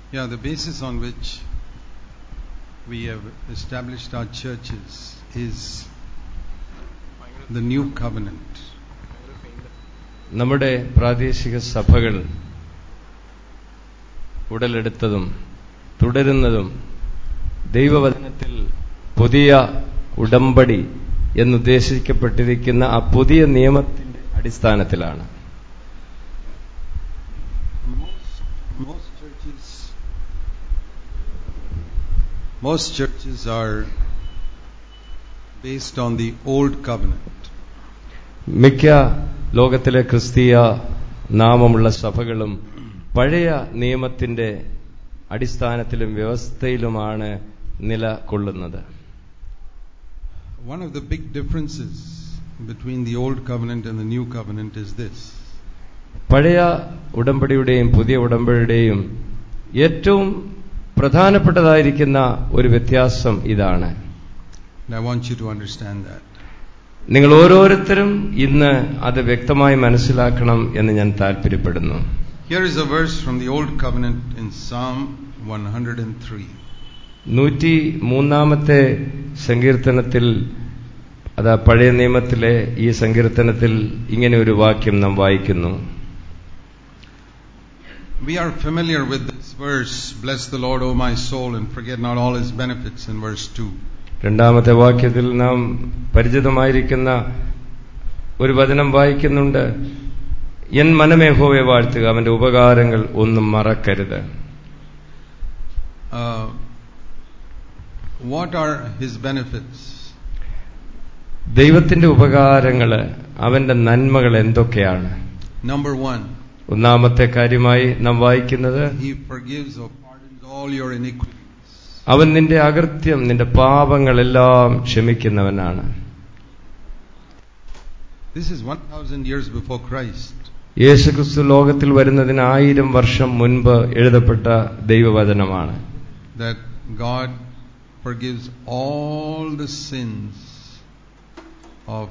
Yeah, the basis on which we have established our churches is the new covenant. നമ്മുടെ പ്രാദേശിക സഭകൾ ഉടലെടുത്തതും തുടരുന്നതും ദൈവവചനത്തിൽ പുതിയ ഉടമ്പടി എന്നുദ്ദേശിക്കപ്പെട്ടിരിക്കുന്ന ആ പുതിയ നിയമത്തിന്റെ അടിസ്ഥാനത്തിലാണ് Most, most churches, most churches are based on the old covenant. മിക്ക ലോകത്തിലെ ക്രിസ്തീയ നാമമുള്ള സഭകളും പഴയ നിയമത്തിന്റെ അടിസ്ഥാനത്തിലും വ്യവസ്ഥയിലുമാണ് നിലകൊള്ളുന്നത് One of the big differences between the old covenant and the new covenant is this. പഴയ ഉടമ്പടിയുടെയും പുതിയ ഉടമ്പടിയുടെയും ഏറ്റവും പ്രധാനപ്പെട്ടതായിരിക്കുന്ന ഒരു വ്യത്യാസം ഇതാണ് And I want you to understand that. നിങ്ങൾ ഓരോരുത്തരും ഇന്ന് അത് വ്യക്തമായി മനസ്സിലാക്കണം എന്ന് ഞാൻ താല്പര്യപ്പെടുന്നു Here is a verse from the old covenant in Psalm 103. നൂറ്റി മൂന്നാമത്തെ സങ്കീർത്തനത്തിൽ അതാ പഴയ നിയമത്തിലെ ഈ സങ്കീർത്തനത്തിൽ ഇങ്ങനെ ഒരു വാക്യം നാം വായിക്കുന്നു We are familiar with this verse, Bless the Lord, O my soul, and forget not all his benefits, in verse 2. രണ്ടാമത്തെ വാക്യത്തിൽ നാം പരിചിതമായിരിക്കുന്ന ഒരു വചനം വായിക്കുന്നുണ്ട് എൻ മനമേഹോവെ വാഴ്ത്തുക അവന്റെ ഉപകാരങ്ങൾ ഒന്നും മറക്കരുത് Uh, what are his benefits? ദൈവത്തിന്റെ ഉപകാരങ്ങൾ അവന്റെ നന്മകൾ എന്തൊക്കെയാണ് Number one, ഒന്നാമത്തെ കാര്യമായി നാം വായിക്കുന്നത് he forgives or pardons all your iniquities. അവൻ നിന്റെ അകൃത്യം നിന്റെ പാപങ്ങളെല്ലാം ക്ഷമിക്കുന്നവനാണ് This is 1000 years before Christ. യേശുക്രിസ്തു ലോകത്തിൽ വരുന്നതിന് ആയിരം വർഷം മുൻപ് എഴുതപ്പെട്ട ദൈവവചനമാണ് that God forgives all the sins of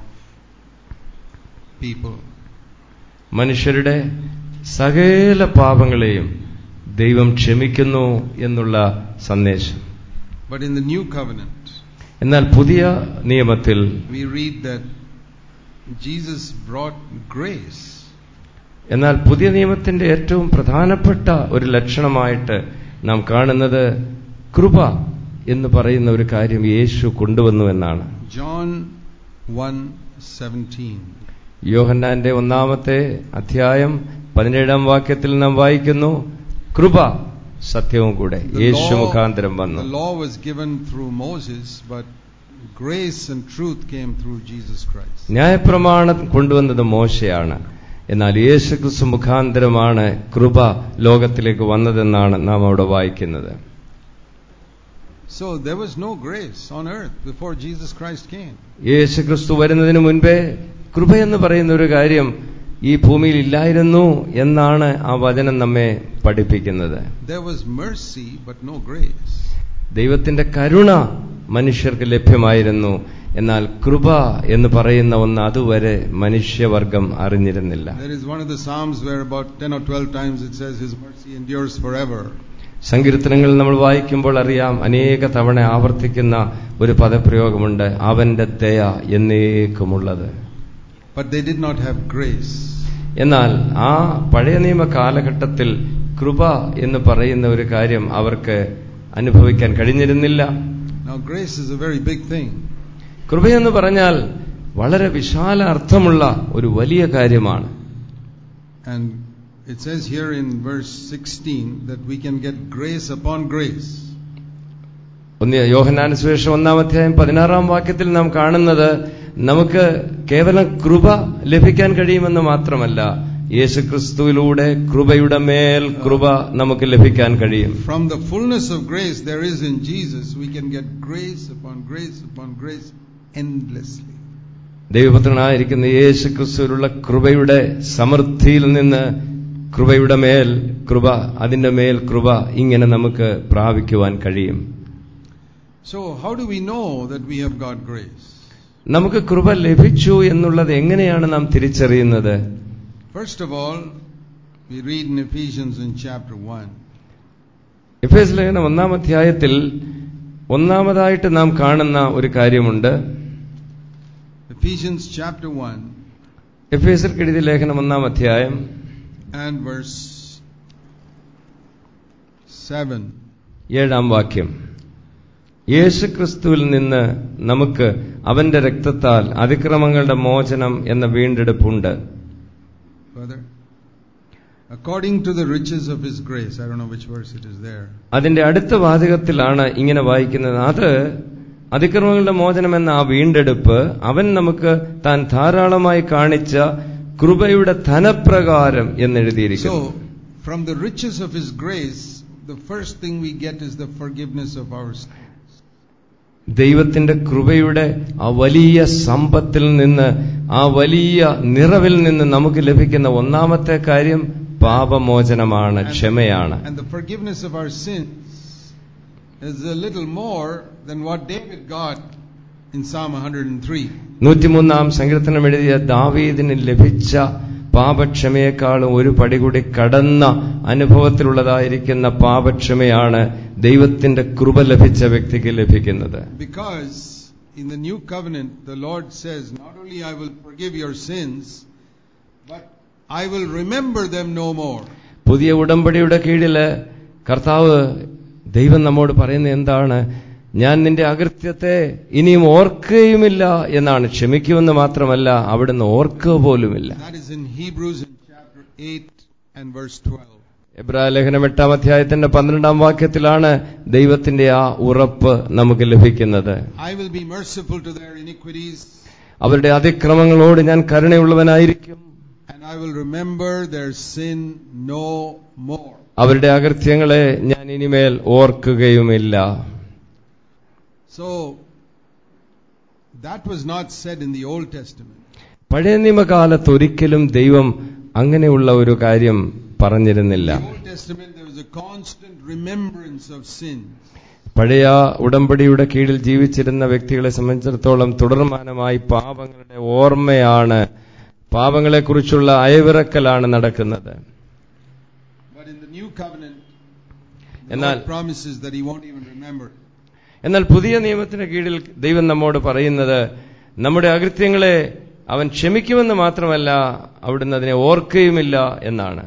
people. മനുഷ്യരുടെ സകല പാപങ്ങളെയും ദൈവം ക്ഷമിക്കുന്നു എന്നുള്ള സന്ദേശം But in the new covenant, എന്നാൽ പുതിയ നിയമത്തിൽ we read that Jesus brought grace. എന്നാൽ പുതിയ നിയമത്തിന്റെ ഏറ്റവും പ്രധാനപ്പെട്ട ഒരു ലക്ഷണമായിട്ട് നാം കാണുന്നത് കൃപ എന്ന് പറയുന്ന ഒരു കാര്യം യേശു കൊണ്ടുവന്നു എന്നാണ് John 1:17. യോഹന്നാന്റെ ഒന്നാമത്തെ അധ്യായം പതിനേഴാം വാക്യത്തിൽ നാം വായിക്കുന്നു കൃപ സത്യവും കൂടെ The യേശു law- മുഖാന്തരം വന്നു The law was given through Moses, but grace and truth came through Jesus Christ. ന്യായപ്രമാണം കൊണ്ടുവന്നത് മോശയാണ് എന്നാൽ യേശുക്രിസ്തു മുഖാന്തരമാണ് കൃപ ലോകത്തിലേക്ക് വന്നതെന്നാണ് നാം അവിടെ വായിക്കുന്നത് So there was no grace on earth before Jesus Christ came. യേശുക്രിസ്തു വരുന്നതിന് മുൻപേ കൃപയെന്ന് പറയുന്ന ഒരു കാര്യം ഈ ഭൂമിയിൽ ഇല്ലായിരുന്നു എന്നാണ് ആ വചനം നമ്മെ പഠിപ്പിക്കുന്നത് There was mercy, but no grace. ദൈവത്തിന്റെ കരുണ മനുഷ്യർക്ക് ലഭ്യമായിരുന്നു എന്നാൽ കൃപ എന്ന് പറയുന്ന ഒന്ന് അതുവരെ മനുഷ്യവർഗം അറിഞ്ഞിരുന്നില്ല There is one of the Psalms where about 10 or 12 times it says, His mercy endures forever. സങ്കീർത്തനങ്ങൾ നമ്മൾ വായിക്കുമ്പോൾ അറിയാം അനേക തവണ ആവർത്തിക്കുന്ന ഒരു പദപ്രയോഗമുണ്ട് അവന്റെ ദയ എന്നേക്കുമുള്ളത് But they did not have grace. എന്നാൽ ആ പഴയ നിയമ കാലഘട്ടത്തിൽ കൃപ എന്ന് പറയുന്ന ഒരു കാര്യം അവർക്ക് അനുഭവിക്കാൻ കഴിഞ്ഞിരുന്നില്ല Now, grace is a very big thing. കൃപയെന്ന് പറഞ്ഞാൽ വളരെ വിശാല അർത്ഥമുള്ള ഒരു വലിയ കാര്യമാണ് And it says here in verse 16 that we can get grace upon grace. ഒന്ന് യോഹന്നാന സുവിശേഷം ഒന്നാം അധ്യായം പതിനാറാം വാക്യത്തിൽ നാം കാണുന്നത് നമുക്ക് കേവലം കൃപ ലഭിക്കാൻ കഴിയുമെന്ന് മാത്രമല്ല യേശുക്രിസ്തുവിലൂടെ കൃപയുടെ മേൽ കൃപ നമുക്ക് ലഭിക്കാൻ കഴിയും From the fullness of grace there is in Jesus, we can get grace upon grace upon grace endlessly. ദൈവപുത്രനായിരിക്കുന്ന യേശുക്രിസ്തുവിലുള്ള കൃപയുടെ സമൃദ്ധിയിൽ നിന്ന് കൃപയുടെ മേൽ കൃപ അതിന്റെ മേൽ കൃപ ഇങ്ങനെ നമുക്ക് പ്രാപിക്കുവാൻ കഴിയും So, how do we know that we have got grace? നമുക്ക് കൃപ ലഭിച്ചു എന്നുള്ളത് എങ്ങനെയാണ് നാം തിരിച്ചറിയുന്നത് First of all, we read in Ephesians in chapter 1 എഫ് എസ് ലേഖനം ഒന്നാം അധ്യായത്തിൽ ഒന്നാമതായിട്ട് നാം കാണുന്ന ഒരു കാര്യമുണ്ട് Ephesians chapter 1 എഫ് എസിൽ എഴുതിയ ലേഖനം ഒന്നാം അധ്യായം and verse 7. ഏഴാം വാക്യം യേശുക്രിസ്തുവിൽ നിന്ന് നമുക്ക് അവന്റെ രക്തത്താൽ അതിക്രമങ്ങളുടെ മോചനം എന്ന വീണ്ടെടുപ്പുണ്ട് Further. According to the riches of his grace. I don't know which verse it is there. അതിന്റെ അടുത്ത വാചകത്തിലാണ് ഇങ്ങനെ വായിക്കുന്നത് അത് അതിക്രമങ്ങളുടെ മോചനം എന്ന ആ വീണ്ടെടുപ്പ് അവൻ നമുക്ക് താൻ ധാരാളമായി കാണിച്ച കൃപയുടെ ധനപ്രകാരം എന്നെഴുതിയിരിക്കുന്നു So, from the riches of his grace, the first thing we get is the forgiveness of our sins. ദൈവത്തിന്റെ കൃപയുടെ ആ വലിയ സമ്പത്തിൽ നിന്ന് ആ വലിയ നിറവിൽ നിന്ന് നമുക്ക് ലഭിക്കുന്ന ഒന്നാമത്തെ കാര്യം പാപമോചനമാണ് ക്ഷമയാണ് And the forgiveness of our sins is a little more than what David got in Psalm 103. നൂറ്റിമൂന്നാം സങ്കീർത്തനം എഴുതിയ ദാവീദിന് ലഭിച്ച പാപക്ഷമയെക്കാളും ഒരു പടി കൂടി കടന്ന അനുഭവത്തിലുള്ളതായിരിക്കുന്ന പാപക്ഷമയാണ് ദൈവത്തിന്റെ കൃപ ലഭിച്ച വ്യക്തിക്ക് ലഭിക്കുന്നത് Because in the new covenant, the Lord says, Not only I will forgive your sins, but I will remember them no more. പുതിയ ഉടമ്പടിയുടെ കീഴില് കർത്താവ് ദൈവം നമ്മോട് പറയുന്നത് എന്താണ് ഞാൻ നിന്റെ അകൃത്യത്തെ ഇനിയും ഓർക്കുകയുമില്ല എന്നാണ് ക്ഷമിക്കുമെന്ന് മാത്രമല്ല അവിടുന്ന് ഓർക്കുക പോലുമില്ല That is in Hebrews in chapter 8 and verse 12. എബ്രാ ലേഖനം എട്ടാം അധ്യായത്തിന്റെ പന്ത്രണ്ടാം വാക്യത്തിലാണ് ദൈവത്തിന്റെ ആ ഉറപ്പ് നമുക്ക് ലഭിക്കുന്നത് I will be merciful to their iniquities, അവരുടെ അതിക്രമങ്ങളോട് ഞാൻ കരുണയുള്ളവനായിരിക്കും and I will remember their sin no more. അവരുടെ അകൃത്യങ്ങളെ ഞാൻ ഇനിമേൽ ഓർക്കുകയുമില്ല So, that was not said in the Old Testament. പഴയ നിയമകാലത്ത് ഒരിക്കലും ദൈവം അങ്ങനെയുള്ള ഒരു കാര്യം പറഞ്ഞിരുന്നില്ല In the Old Testament, there was a constant remembrance of sin. പഴയ ഉടമ്പടിയുടെ കീഴിൽ ജീവിച്ചിരുന്ന വ്യക്തികളെ സംബന്ധിച്ചിടത്തോളം തുടർമാനമായി പാപങ്ങളുടെ ഓർമ്മയാണ് പാപങ്ങളെക്കുറിച്ചുള്ള അയവിറക്കലാണ് നടക്കുന്നത് But in the new covenant, the എന്നാൽ- Lord promises that He won't even remember. എന്നാൽ പുതിയ നിയമത്തിന് കീഴിൽ ദൈവം നമ്മോട് പറയുന്നത് നമ്മുടെ അകൃത്യങ്ങളെ അവൻ ക്ഷമിക്കുമെന്ന് മാത്രമല്ല അവിടുന്ന് അതിനെ ഓർക്കുകയുമില്ല എന്നാണ്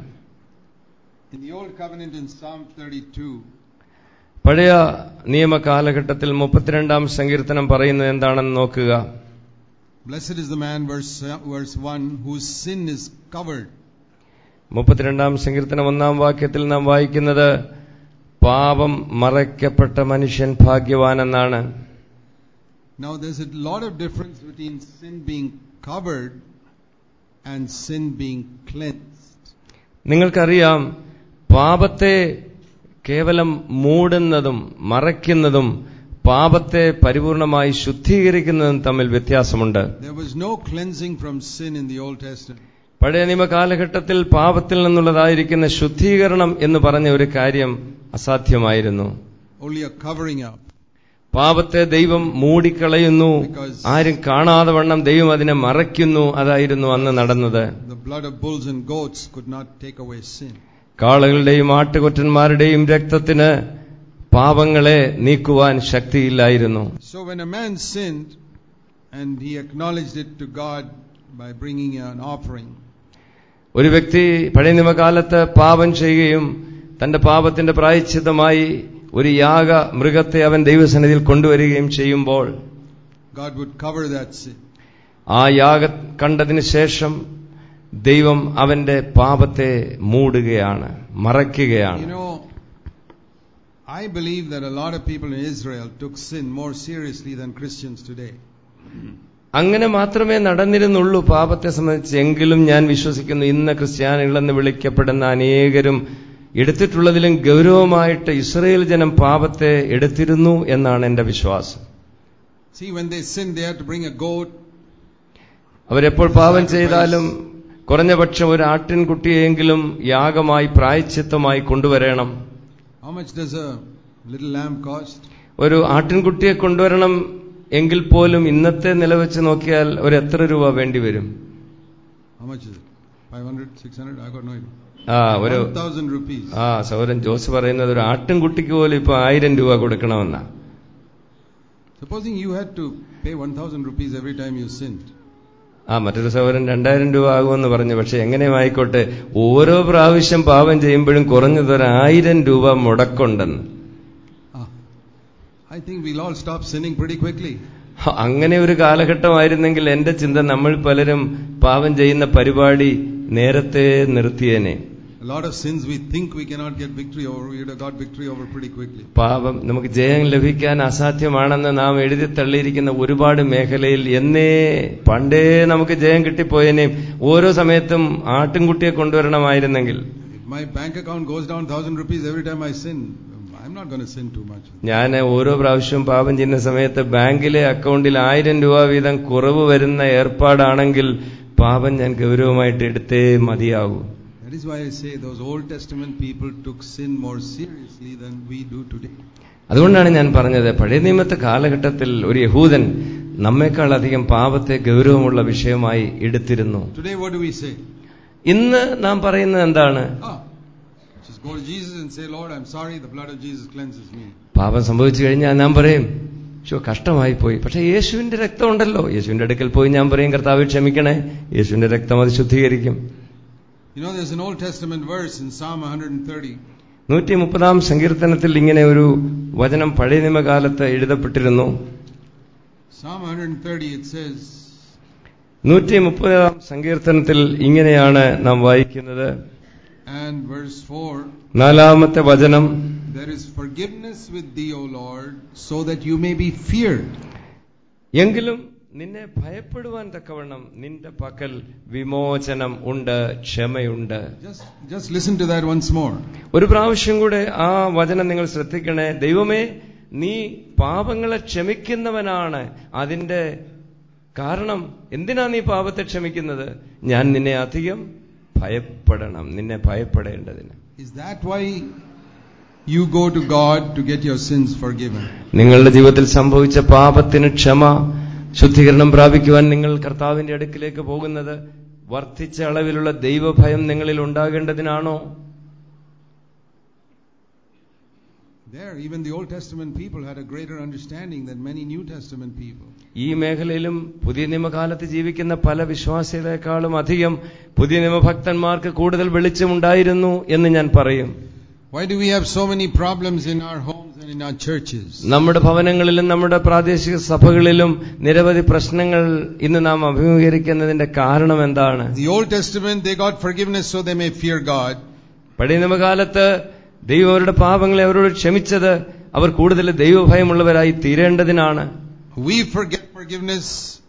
In the Old Covenant in Psalm 32, പഴയ നിയമ കാലഘട്ടത്തിൽ മുപ്പത്തിരണ്ടാം സങ്കീർത്തനം പറയുന്നത് എന്താണെന്ന് നോക്കുക Blessed is the man, verse, verse 1, whose sin is covered. മുപ്പത്തിരണ്ടാം സങ്കീർത്തനം ഒന്നാം വാക്യത്തിൽ നാം വായിക്കുന്നത് പാപം മറയ്ക്കപ്പെട്ട മനുഷ്യൻ ഭാഗ്യവാനെന്നാണ് Now, there's a lot of difference between sin being covered and sin being cleansed. നിങ്ങൾക്കറിയാം പാപത്തെ കേവലം മൂടുന്നതും മറയ്ക്കുന്നതും പാപത്തെ പരിപൂർണമായി ശുദ്ധീകരിക്കുന്നതും തമ്മിൽ വ്യത്യാസമുണ്ട് There was no cleansing from sin in the Old Testament. പഴയ നിയമ കാലഘട്ടത്തിൽ പാപത്തിൽ നിന്നുള്ളതായിരിക്കുന്ന ശുദ്ധീകരണം എന്ന് പറഞ്ഞ ഒരു കാര്യം അസാധ്യമായിരുന്നു Only a covering up. പാപത്തെ ദൈവം മൂടിക്കളയുന്നു Because- ആരും കാണാതെ വണ്ണം ദൈവം അതിനെ മറയ്ക്കുന്നു അതായിരുന്നു അന്ന് നടന്നത് The blood of bulls and goats could not take away sin. കാളകളുടെയും ആട്ടുകൊറ്റന്മാരുടെയും രക്തത്തിന് പാപങ്ങളെ നീക്കുവാൻ ശക്തിയില്ലായിരുന്നു So when a man sinned and he acknowledged it to God by bringing an offering, ഒരു വ്യക്തി പഴയ നിയമകാലത്ത് പാപം ചെയ്യുകയും തന്റെ പാപത്തിന്റെ പ്രായച്ചിത്തമായി ഒരു യാഗ മൃഗത്തെ അവൻ ദൈവസന്നിധിയിൽ കൊണ്ടുവരികയും ചെയ്യുമ്പോൾ God would cover that sin. ആ യാഗ കണ്ടതിന് ശേഷം ദൈവം അവന്റെ പാപത്തെ മൂടുകയാണ് മറയ്ക്കുകയാണ് You know, I believe that a lot of people in Israel took sin more seriously than Christians today. അങ്ങനെ മാത്രമേ നടന്നിരുന്നുള്ളൂ പാപത്തെ സംബന്ധിച്ച് എങ്കിലും ഞാൻ വിശ്വസിക്കുന്നു ഇന്ന് ക്രിസ്ത്യാനികളെന്ന് വിളിക്കപ്പെടുന്ന അനേകരും എടുത്തിട്ടുള്ളതിലും ഗൗരവമായിട്ട് ഇസ്രയേൽ ജനം പാപത്തെ എടുത്തിരുന്നു എന്നാണ് എന്റെ വിശ്വാസം See, when they sinned, they had to bring a goat. അവരെപ്പോൾ പാപം ചെയ്താലും കുറഞ്ഞ പക്ഷം ഒരു ആട്ടിൻകുട്ടിയെങ്കിലും യാഗമായി പ്രായച്ചിത്തമായി കൊണ്ടുവരണം How much does a little lamb cost? ഒരു ആട്ടിൻകുട്ടിയെ കൊണ്ടുവരണം എങ്കിൽ പോലും ഇന്നത്തെ നില വെച്ച് നോക്കിയാൽ ഒരു എത്ര രൂപ വേണ്ടി വരും How much is it? 500, 600, I got no idea. ആ ഒരു 1000 rupees. ആ സൗരൻ ജോസ് പറയുന്നത് ഒരു ആട്ടിൻകുട്ടിക്ക് പോലും ഇപ്പൊ ആയിരം രൂപ കൊടുക്കണമെന്നാ Supposing you had to pay 1000 rupees every time you sinned. ആ മറ്റൊരു സൗരൻ രണ്ടായിരം രൂപ ആകുമെന്ന് പറഞ്ഞു പക്ഷെ എങ്ങനെയും ആയിക്കോട്ടെ ഓരോ പ്രാവശ്യം പാപം ചെയ്യുമ്പോഴും കുറഞ്ഞത് ഒരു ആയിരം രൂപ മുടക്കുണ്ടെന്ന് Ah, I think we'll all stop sinning pretty quickly. ഹ, അങ്ങനെ ഒരു കാലഘട്ടമായിരുന്നെങ്കിൽ എന്റെ ചിന്ത നമ്മൾ പലരും പാപം ചെയ്യുന്ന പരിപാടി നേരത്തെ നിർത്തിയേനെ A lot of sins we think we cannot get victory over, we would have got victory over pretty quickly. പാപം നമുക്ക് ജയം ലഭിക്കാൻ അസാധ്യമാണെന്ന് നാം എഴുതി തള്ളിയിരിക്കുന്ന ഒരുപാട് മേഖലയിൽ എന്നേ പണ്ടേ നമുക്ക് ജയം കിട്ടിപ്പോയേനെയും ഓരോ സമയത്തും ആട്ടിൻകുട്ടിയെ കൊണ്ടുവരണമായിരുന്നെങ്കിൽ If my bank account goes down 1000 rupees every time I sin, I'm not going to sin too much. ഞാൻ ഓരോ പ്രാവശ്യവും പാപം ചെയ്യുന്ന സമയത്ത് ബാങ്കിലെ അക്കൗണ്ടിൽ ആയിരം രൂപ വീതം കുറവ് വരുന്ന ഏർപ്പാടാണെങ്കിൽ പാപം ഞാൻ ഗൗരവമായിട്ട് എടുത്തേ മതിയാകൂ That is why I say those Old Testament people took sin more seriously than we do today. അതുകൊണ്ടാണ് ഞാൻ പറഞ്ഞത് പഴയ നിയമത്തെ കാലഘട്ടത്തിൽ ഒരു യഹൂദൻ നമ്മെക്കാൾ അധികം പാപത്തെ ഗൗരവമുള്ള വിഷയമായി എടുത്തിരുന്നു Today, what do we say? ഇന്ന് നാം പറയുന്നത് എന്താണ് Ah, just go to Jesus and say, Lord, I'm sorry, the blood of Jesus cleanses me. പാപം സംഭവിച്ചു കഴിഞ്ഞാൽ ഞാൻ പറയും ഷോ കഷ്ടമായി പോയി പക്ഷെ യേശുവിന്റെ രക്തം ഉണ്ടല്ലോ യേശുവിന്റെ അടുക്കൽ പോയി ഞാൻ പറയും കർത്താവ് ക്ഷമിക്കണേ യേശുവിന്റെ രക്തം അത് ശുദ്ധീകരിക്കും You know, there's an Old Testament verse in Psalm 130. നൂറ്റി മുപ്പതാം സങ്കീർത്തനത്തിൽ ഇങ്ങനെ ഒരു വചനം പഴയ നിയമകാലത്ത് എഴുതപ്പെട്ടിരുന്നു Psalm 130, it says, നൂറ്റി മുപ്പതാം സങ്കീർത്തനത്തിൽ ഇങ്ങനെയാണ് നാം വായിക്കുന്നത് and verse 4, നാലാമത്തെ വചനം There is forgiveness with thee, O Lord, so that you may be feared. എങ്കിലും നിന്നെ ഭയപ്പെടുവാൻ തക്കവണ്ണം നിന്റെ പക്കൽ വിമോചനം ഉണ്ട് ക്ഷമയുണ്ട് Just, just listen to that once more. ഒരു പ്രാവശ്യം കൂടെ ആ വചനം നിങ്ങൾ ശ്രദ്ധിക്കണേ ദൈവമേ നീ പാപങ്ങളെ ക്ഷമിക്കുന്നവനാണ് അതിന്റെ കാരണം എന്തിനാ നീ പാപത്തെ ക്ഷമിക്കുന്നത് ഞാൻ നിന്നെ അധികം ഭയപ്പെടണം നിന്നെ ഭയപ്പെടേണ്ടതിന് Is that why you go to God to get your sins forgiven? നിങ്ങളുടെ ജീവിതത്തിൽ സംഭവിച്ച പാപത്തിന് ക്ഷമ ശുദ്ധീകരണം പ്രാപിക്കുവാൻ നിങ്ങൾ കർത്താവിന്റെ അടുക്കിലേക്ക് പോകുന്നത് വർദ്ധിച്ച അളവിലുള്ള ദൈവഭയം നിങ്ങളിൽ ഉണ്ടാകേണ്ടതിനാണോ There, even the Old Testament people had a greater understanding than many New Testament people. ഈ മേഖലയിലും പുതിയ നിയമകാലത്ത് ജീവിക്കുന്ന പല വിശ്വാസികളെക്കാളും അധികം പുതിയ നിയമഭക്തന്മാർക്ക് കൂടുതൽ വെളിച്ചമുണ്ടായിരുന്നു എന്ന് ഞാൻ പറയും Why do we have so many problems in our homes and in our churches? നമ്മുടെ ഭവനങ്ങളിലും നമ്മുടെ പ്രാദേശിക സഭകളിലും നിരവധി പ്രശ്നങ്ങൾ ഇന്ന് നാം അഭിമുഖീകരിക്കുന്നതിന്റെ കാരണം എന്താണ് The Old Testament, they got forgiveness so they may fear God. പഴയ നിയമകാലത്ത് ദൈവം അവരുടെ പാപങ്ങളെ അവരോട് ക്ഷമിച്ചത് അവർ കൂടുതൽ ദൈവഭയമുള്ളവരായി തീരേണ്ടതിനാണ് We forget forgiveness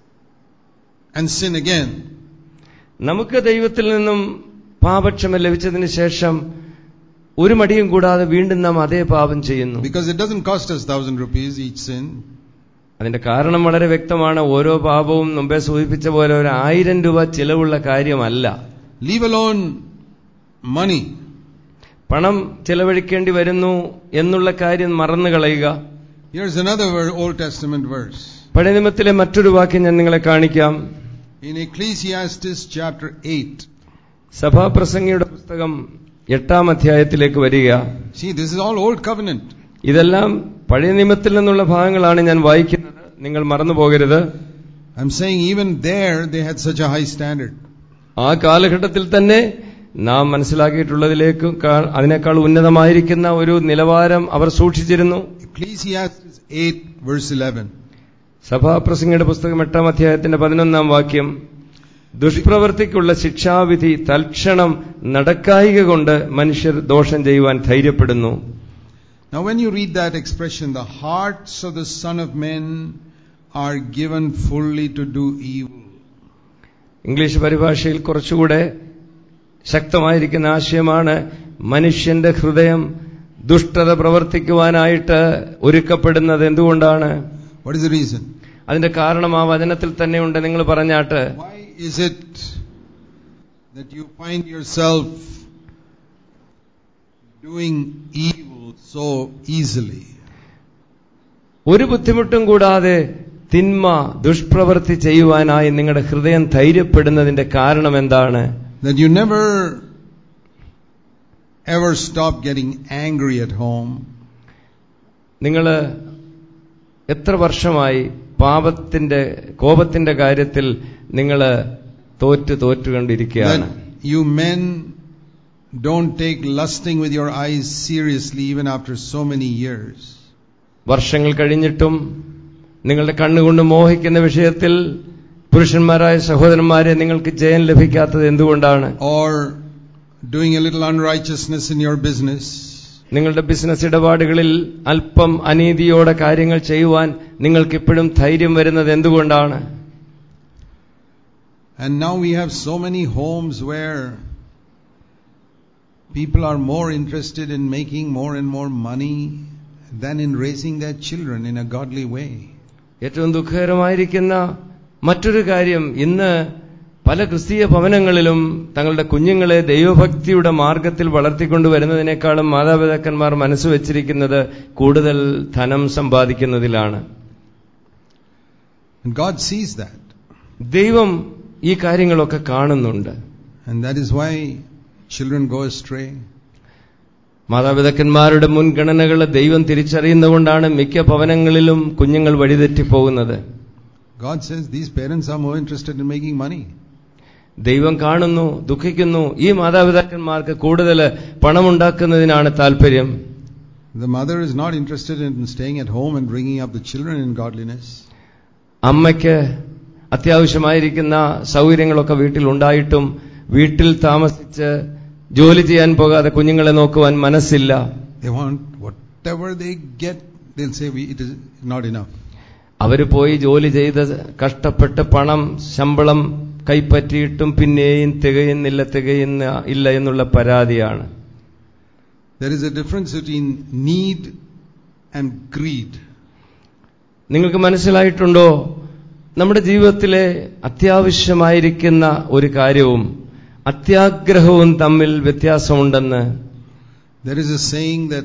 and sin again. നമുക്ക് ദൈവത്തിൽ നിന്നും പാപക്ഷമ ലഭിച്ചതിന് ശേഷം ഒരു മടിയും കൂടാതെ വീണ്ടും നാം അതേ പാപം ചെയ്യുന്നു Because it doesn't cost us thousand rupees each sin. അതിന്റെ കാരണം വളരെ വ്യക്തമാണ് ഓരോ പാപവും മുമ്പേ സൂചിപ്പിച്ച പോലെ ഒരു ആയിരം രൂപ ചിലവുള്ള കാര്യമല്ല Leave alone money. പണം ചെലവഴിക്കേണ്ടി വരുന്നു എന്നുള്ള കാര്യം മറന്നു കളയുക Here's another ver- Old Testament verse. പഴയ നിയമത്തിലെ മറ്റൊരു വാക്യം ഞാൻ നിങ്ങളെ കാണിക്കാം In Ecclesiastes chapter 8. സഭാപ്രസംഗിയുടെ പുസ്തകം എട്ടാം അധ്യായത്തിലേക്ക് വരിക See, this is all Old Covenant. ഇതെല്ലാം പഴയ നിയമത്തിൽ നിന്നുള്ള ഭാഗങ്ങളാണ് ഞാൻ വായിക്കുന്നത് നിങ്ങൾ മറന്നു പോകരുത് I'm saying even there they had such a high standard. ആ കാലഘട്ടത്തിൽ തന്നെ നാം മനസ്സിലാക്കിയിട്ടുള്ളതിലേക്കും കാ- അതിനേക്കാൾ ഉന്നതമായിരിക്കുന്ന ഒരു നിലവാരം അവർ സൂക്ഷിച്ചിരുന്നു Ecclesiastes 8 verse 11. സഭാപ്രസംഗിയുടെ പുസ്തകം എട്ടാം അധ്യായത്തിന്റെ പതിനൊന്നാം വാക്യം ദുഷ്പ്രവൃത്തിക്കുള്ള ശിക്ഷാവിധി തൽക്ഷണം നടക്കായിക കൊണ്ട് മനുഷ്യർ ദോഷം ചെയ്യുവാൻ ധൈര്യപ്പെടുന്നു Now when you read that expression, the hearts of the Son of Men are given fully to do evil. English പരിഭാഷയിൽ കുറച്ചുകൂടെ ശക്തമായിരിക്കുന്ന ആശയമാണ് മനുഷ്യന്റെ ഹൃദയം ദുഷ്ടത പ്രവർത്തിക്കുവാനായിട്ട് ഒരുക്കപ്പെടുന്നത് എന്തുകൊണ്ടാണ് What is the reason? അതിന്റെ കാരണം ആ വചനത്തിൽ തന്നെ ഉണ്ട് നിങ്ങൾ പറഞ്ഞാട്ട് Why is it that you find yourself doing evil so easily? ഒരു ബുദ്ധിമുട്ടും കൂടാതെ തിന്മ ദുഷ്പ്രവൃത്തി ചെയ്യുവാനായി നിങ്ങളുടെ ഹൃദയം ധൈര്യപ്പെടുന്നതിന്റെ കാരണം എന്താണ് that you never ever stop getting angry at home. നിങ്ങൾ എത്ര വർഷമായി പാപത്തിന്റെ കോപത്തിന്റെ കാര്യത്തിൽ നിങ്ങൾ തോറ്റ് തോറ്റുകൊണ്ടിരിക്കുകയാണ് That you men don't take lusting with your eyes seriously even after so many years. വർഷങ്ങൾ കഴിഞ്ഞിട്ടും നിങ്ങളുടെ കണ്ണുകൊണ്ട് മോഹിക്കുന്ന വിഷയത്തിൽ പുരുഷന്മാരായ സഹോദരന്മാരെ നിങ്ങൾക്ക് ജയം ലഭിക്കാത്തത് എന്തുകൊണ്ടാണ് Or doing a little unrighteousness in your business. നിങ്ങളുടെ ബിസിനസ് ഇടപാടുകളിൽ അല്പം അനീതിയോടെ കാര്യങ്ങൾ ചെയ്യുവാൻ നിങ്ങൾക്ക് ഇപ്പോഴും ധൈര്യം വരുന്നത് എന്തുകൊണ്ടാണ് And now we have so many homes where people are more interested in making more and more money than in raising their children in a godly way. ഏറ്റവും ദുഃഖകരമായിരിക്കുന്ന മറ്റൊരു കാര്യം ഇന്ന് പല ക്രിസ്തീയ ഭവനങ്ങളിലും തങ്ങളുടെ കുഞ്ഞുങ്ങളെ ദൈവഭക്തിയുടെ മാർഗത്തിൽ വളർത്തിക്കൊണ്ടുവരുന്നതിനേക്കാളും മാതാപിതാക്കന്മാർ മനസ്സ് വച്ചിരിക്കുന്നത് കൂടുതൽ ധനം സമ്പാദിക്കുന്നതിലാണ് And God sees that. ദൈവം ഈ കാര്യങ്ങളൊക്കെ കാണുന്നുണ്ട് And that is why children go astray. മാതാപിതാക്കന്മാരുടെ മുൻഗണനകൾ ദൈവം തിരിച്ചറിയുന്നതുകൊണ്ടാണ് മിക്ക ഭവനങ്ങളിലും കുഞ്ഞുങ്ങൾ വഴിതെറ്റിപ്പോകുന്നത് God says these parents are more interested in making money. ദൈവം കാണുന്നു ദുഃഖിക്കുന്നു ഈ മാതാപിതാക്കന്മാർക്ക് കൂടുതൽ പണമുണ്ടാക്കുന്നതിനാണ് താല്പര്യം The mother is not interested in staying at home and bringing up the children in godliness. അമ്മയ്ക്ക് അത്യാവശ്യമായിരിക്കുന്ന സൗകര്യങ്ങളൊക്കെ വീട്ടിൽ ഉണ്ടായിട്ടും വീട്ടിൽ താമസിച്ച് ജോലി ചെയ്യാൻ പോകാതെ കുഞ്ഞുങ്ങളെ നോക്കുവാൻ മനസ്സില്ല They want whatever they get, they'll say we, it is not enough. അവര് പോയി ജോലി ചെയ്ത് കഷ്ടപ്പെട്ട് പണം ശമ്പളം കൈപ്പറ്റിയിട്ടും പിന്നെയും തികയുന്നില്ല തികയുന്ന ഇല്ല എന്നുള്ള പരാതിയാണ് There is a difference between need and greed. നിങ്ങൾക്ക് മനസ്സിലായിട്ടുണ്ടോ നമ്മുടെ ജീവിതത്തിലെ അത്യാവശ്യമായിരിക്കുന്ന ഒരു കാര്യവും അത്യാഗ്രഹവും തമ്മിൽ വ്യത്യാസമുണ്ടെന്ന് There is a saying that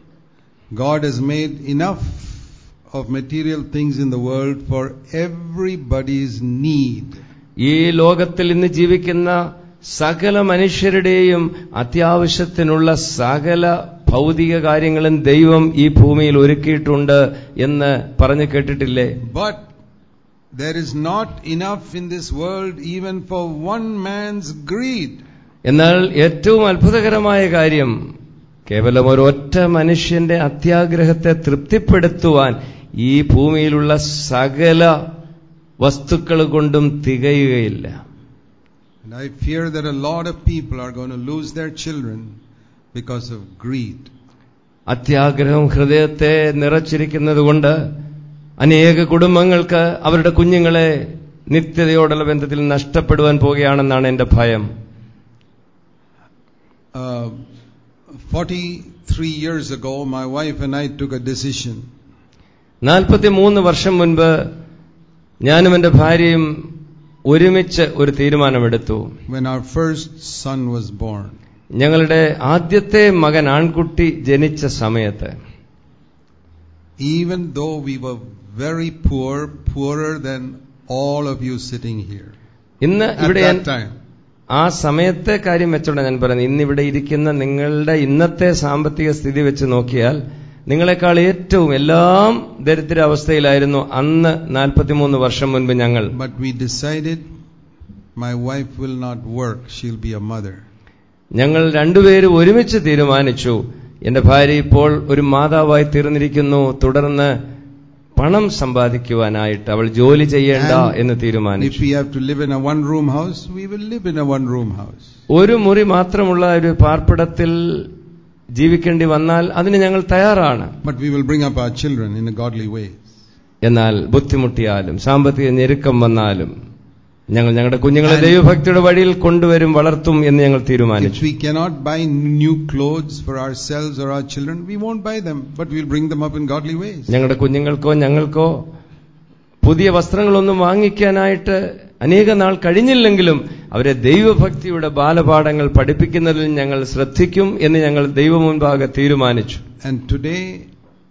God has made enough of material things in the world for everybody's need. ഈ ലോകത്തിൽ ഇന്ന് ജീവിക്കുന്ന സകല മനുഷ്യരുടെയും അത്യാവശ്യത്തിനുള്ള സകല ഭൗതിക കാര്യങ്ങളും ദൈവം ഈ ഭൂമിയിൽ ഒരുക്കിയിട്ടുണ്ട് എന്ന് പറഞ്ഞു കേട്ടിട്ടില്ലേ But there is not enough in this world even for one man's greed. എന്നാൽ ഏറ്റവും അത്ഭുതകരമായ കാര്യം കേവലം ഒരൊറ്റ മനുഷ്യന്റെ അത്യാഗ്രഹത്തെ തൃപ്തിപ്പെടുത്തുവാൻ ഈ ഭൂമിയിലുള്ള സകല വസ്തുക്കൾ കൊണ്ടും തികയുകയില്ല And I fear that a lot of people are going to lose their children because of greed. അത്യാഗ്രഹം ഹൃദയത്തെ നിറച്ചിരിക്കുന്നത് കൊണ്ട് അനേക കുടുംബങ്ങൾക്ക് അവരുടെ കുഞ്ഞുങ്ങളെ നിത്യതയോടുള്ള ബന്ധത്തിൽ നഷ്ടപ്പെടുവാൻ പോകുകയാണെന്നാണ് എന്റെ ഭയം Uh, 43 years ago, my wife and I took a decision. നാൽപ്പത്തിമൂന്ന് വർഷം മുൻപ് ഞാനും എന്റെ ഭാര്യയും ഒരുമിച്ച് ഒരു തീരുമാനമെടുത്തു when our first son was born. ഞങ്ങളുടെ ആദ്യത്തെ മകൻ ആൺകുട്ടി ജനിച്ച സമയത്ത് Even though we were very poor, poorer than all of you sitting here. ഇന്ന് At ഇവിടെ that ഞാൻ- time. ആ സമയത്തെ കാര്യം വെച്ചോണ്ട് ഞാൻ പറയുന്നത് ഇന്നിവിടെ ഇരിക്കുന്ന നിങ്ങളുടെ ഇന്നത്തെ സാമ്പത്തിക സ്ഥിതി വെച്ച് നോക്കിയാൽ നിങ്ങളെക്കാൾ ഏറ്റവും എല്ലാം ദരിദ്രാവസ്ഥയിലായിരുന്നു അന്ന് നാൽപ്പത്തിമൂന്ന് വർഷം മുൻപ് ഞങ്ങൾ But we decided my wife will not work, she'll be a mother. ഞങ്ങൾ രണ്ടുപേരും ഒരുമിച്ച് തീരുമാനിച്ചു എന്റെ ഭാര്യ ഇപ്പോൾ ഒരു മാതാവായി തീർന്നിരിക്കുന്നു തുടർന്ന് പണം സമ്പാദിക്കുവാനായിട്ട് അവൾ ജോലി ചെയ്യേണ്ട And എന്ന് If തീരുമാനിച്ചു we have to live in a one room house, we will live in a one room house. ഒരു മുറി മാത്രമുള്ള ഒരു പാർപ്പിടത്തിൽ ജീവിക്കേണ്ടി വന്നാൽ അതിന് ഞങ്ങൾ തയ്യാറാണ് But we will bring up our children in a godly way. എന്നാൽ ബുദ്ധിമുട്ടിയാലും സാമ്പത്തിക ഞെരുക്കം വന്നാലും ഞങ്ങൾ ഞങ്ങളുടെ കുഞ്ഞുങ്ങളെ And- ദൈവഭക്തിയുടെ വഴിയിൽ കൊണ്ടുവരും വളർത്തും എന്ന് ഞങ്ങൾ If തീരുമാനിച്ചു we cannot buy new clothes for ourselves or our children, we won't buy them, but we'll bring them up in godly ways. ഞങ്ങളുടെ കുഞ്ഞുങ്ങൾക്കോ ഞങ്ങൾക്കോ പുതിയ വസ്ത്രങ്ങളൊന്നും വാങ്ങിക്കാനായിട്ട് അനേക നാൾ കഴിഞ്ഞില്ലെങ്കിലും അവരെ ദൈവഭക്തിയുടെ ബാലപാഠങ്ങൾ പഠിപ്പിക്കുന്നതിൽ ഞങ്ങൾ ശ്രദ്ധിക്കും എന്ന് ഞങ്ങൾ ദൈവമുൻപാകെ തീരുമാനിച്ചു And today,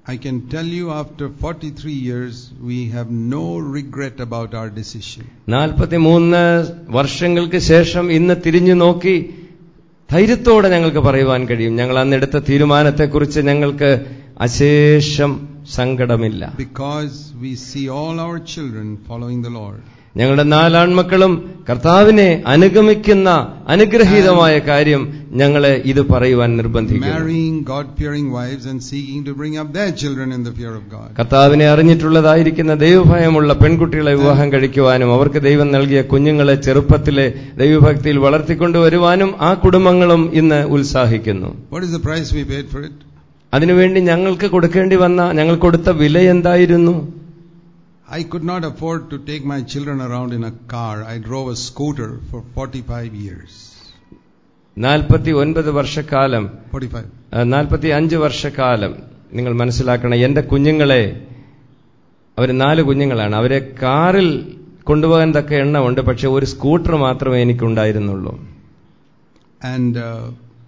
I can tell you after 43 years, we have no regret about our decision. നാൽപ്പത്തിമൂന്ന് വർഷങ്ങൾക്ക് ശേഷം ഇന്ന് തിരിഞ്ഞു നോക്കി ധൈര്യത്തോടെ ഞങ്ങൾക്ക് പറയുവാൻ കഴിയും ഞങ്ങൾ അന്നെടുത്ത തീരുമാനത്തെക്കുറിച്ച് ഞങ്ങൾക്ക് അശേഷം സങ്കടമില്ല Because we see all our children following the Lord. ഞങ്ങളുടെ നാലാൺമക്കളും കർത്താവിനെ അനുഗമിക്കുന്ന അനുഗ്രഹീതമായ കാര്യം ഞങ്ങളെ ഇത് പറയുവാൻ നിർബന്ധിക്കുന്നു Marrying God fearing wives and seeking to bring up their children in the fear of God. കർത്താവിനെ അറിഞ്ഞിട്ടുള്ളതായിരിക്കുന്ന ദൈവഭയമുള്ള പെൺകുട്ടികളെ വിവാഹം കഴിക്കുവാനും അവർക്ക് ദൈവം നൽകിയ കുഞ്ഞുങ്ങളെ ചെറുപ്പത്തിലെ ദൈവഭക്തിയിൽ വളർത്തിക്കൊണ്ടുവരുവാനും ആ കുടുംബങ്ങളും ഇന്ന് ഉത്സാഹിക്കുന്നു What is the price we paid for it? അതിനുവേണ്ടി ഞങ്ങൾക്ക് കൊടുക്കേണ്ടി വന്ന ഞങ്ങൾ കൊടുത്ത വില എന്തായിരുന്നു I could not afford to take my children around in a car. I drove a scooter for 45 years. നാൽപ്പത്തി ഒൻപത് വർഷക്കാലം 45. നാൽപ്പത്തി അഞ്ച് വർഷക്കാലം നിങ്ങൾ മനസ്സിലാക്കണം എന്റെ കുഞ്ഞുങ്ങളെ അവർ നാല് കുഞ്ഞുങ്ങളാണ് അവരെ കാറിൽ കൊണ്ടുപോകാൻ തക്ക എണ്ണമുണ്ട് പക്ഷെ ഒരു സ്കൂട്ടർ മാത്രമേ എനിക്കുണ്ടായിരുന്നുള്ളൂ And uh,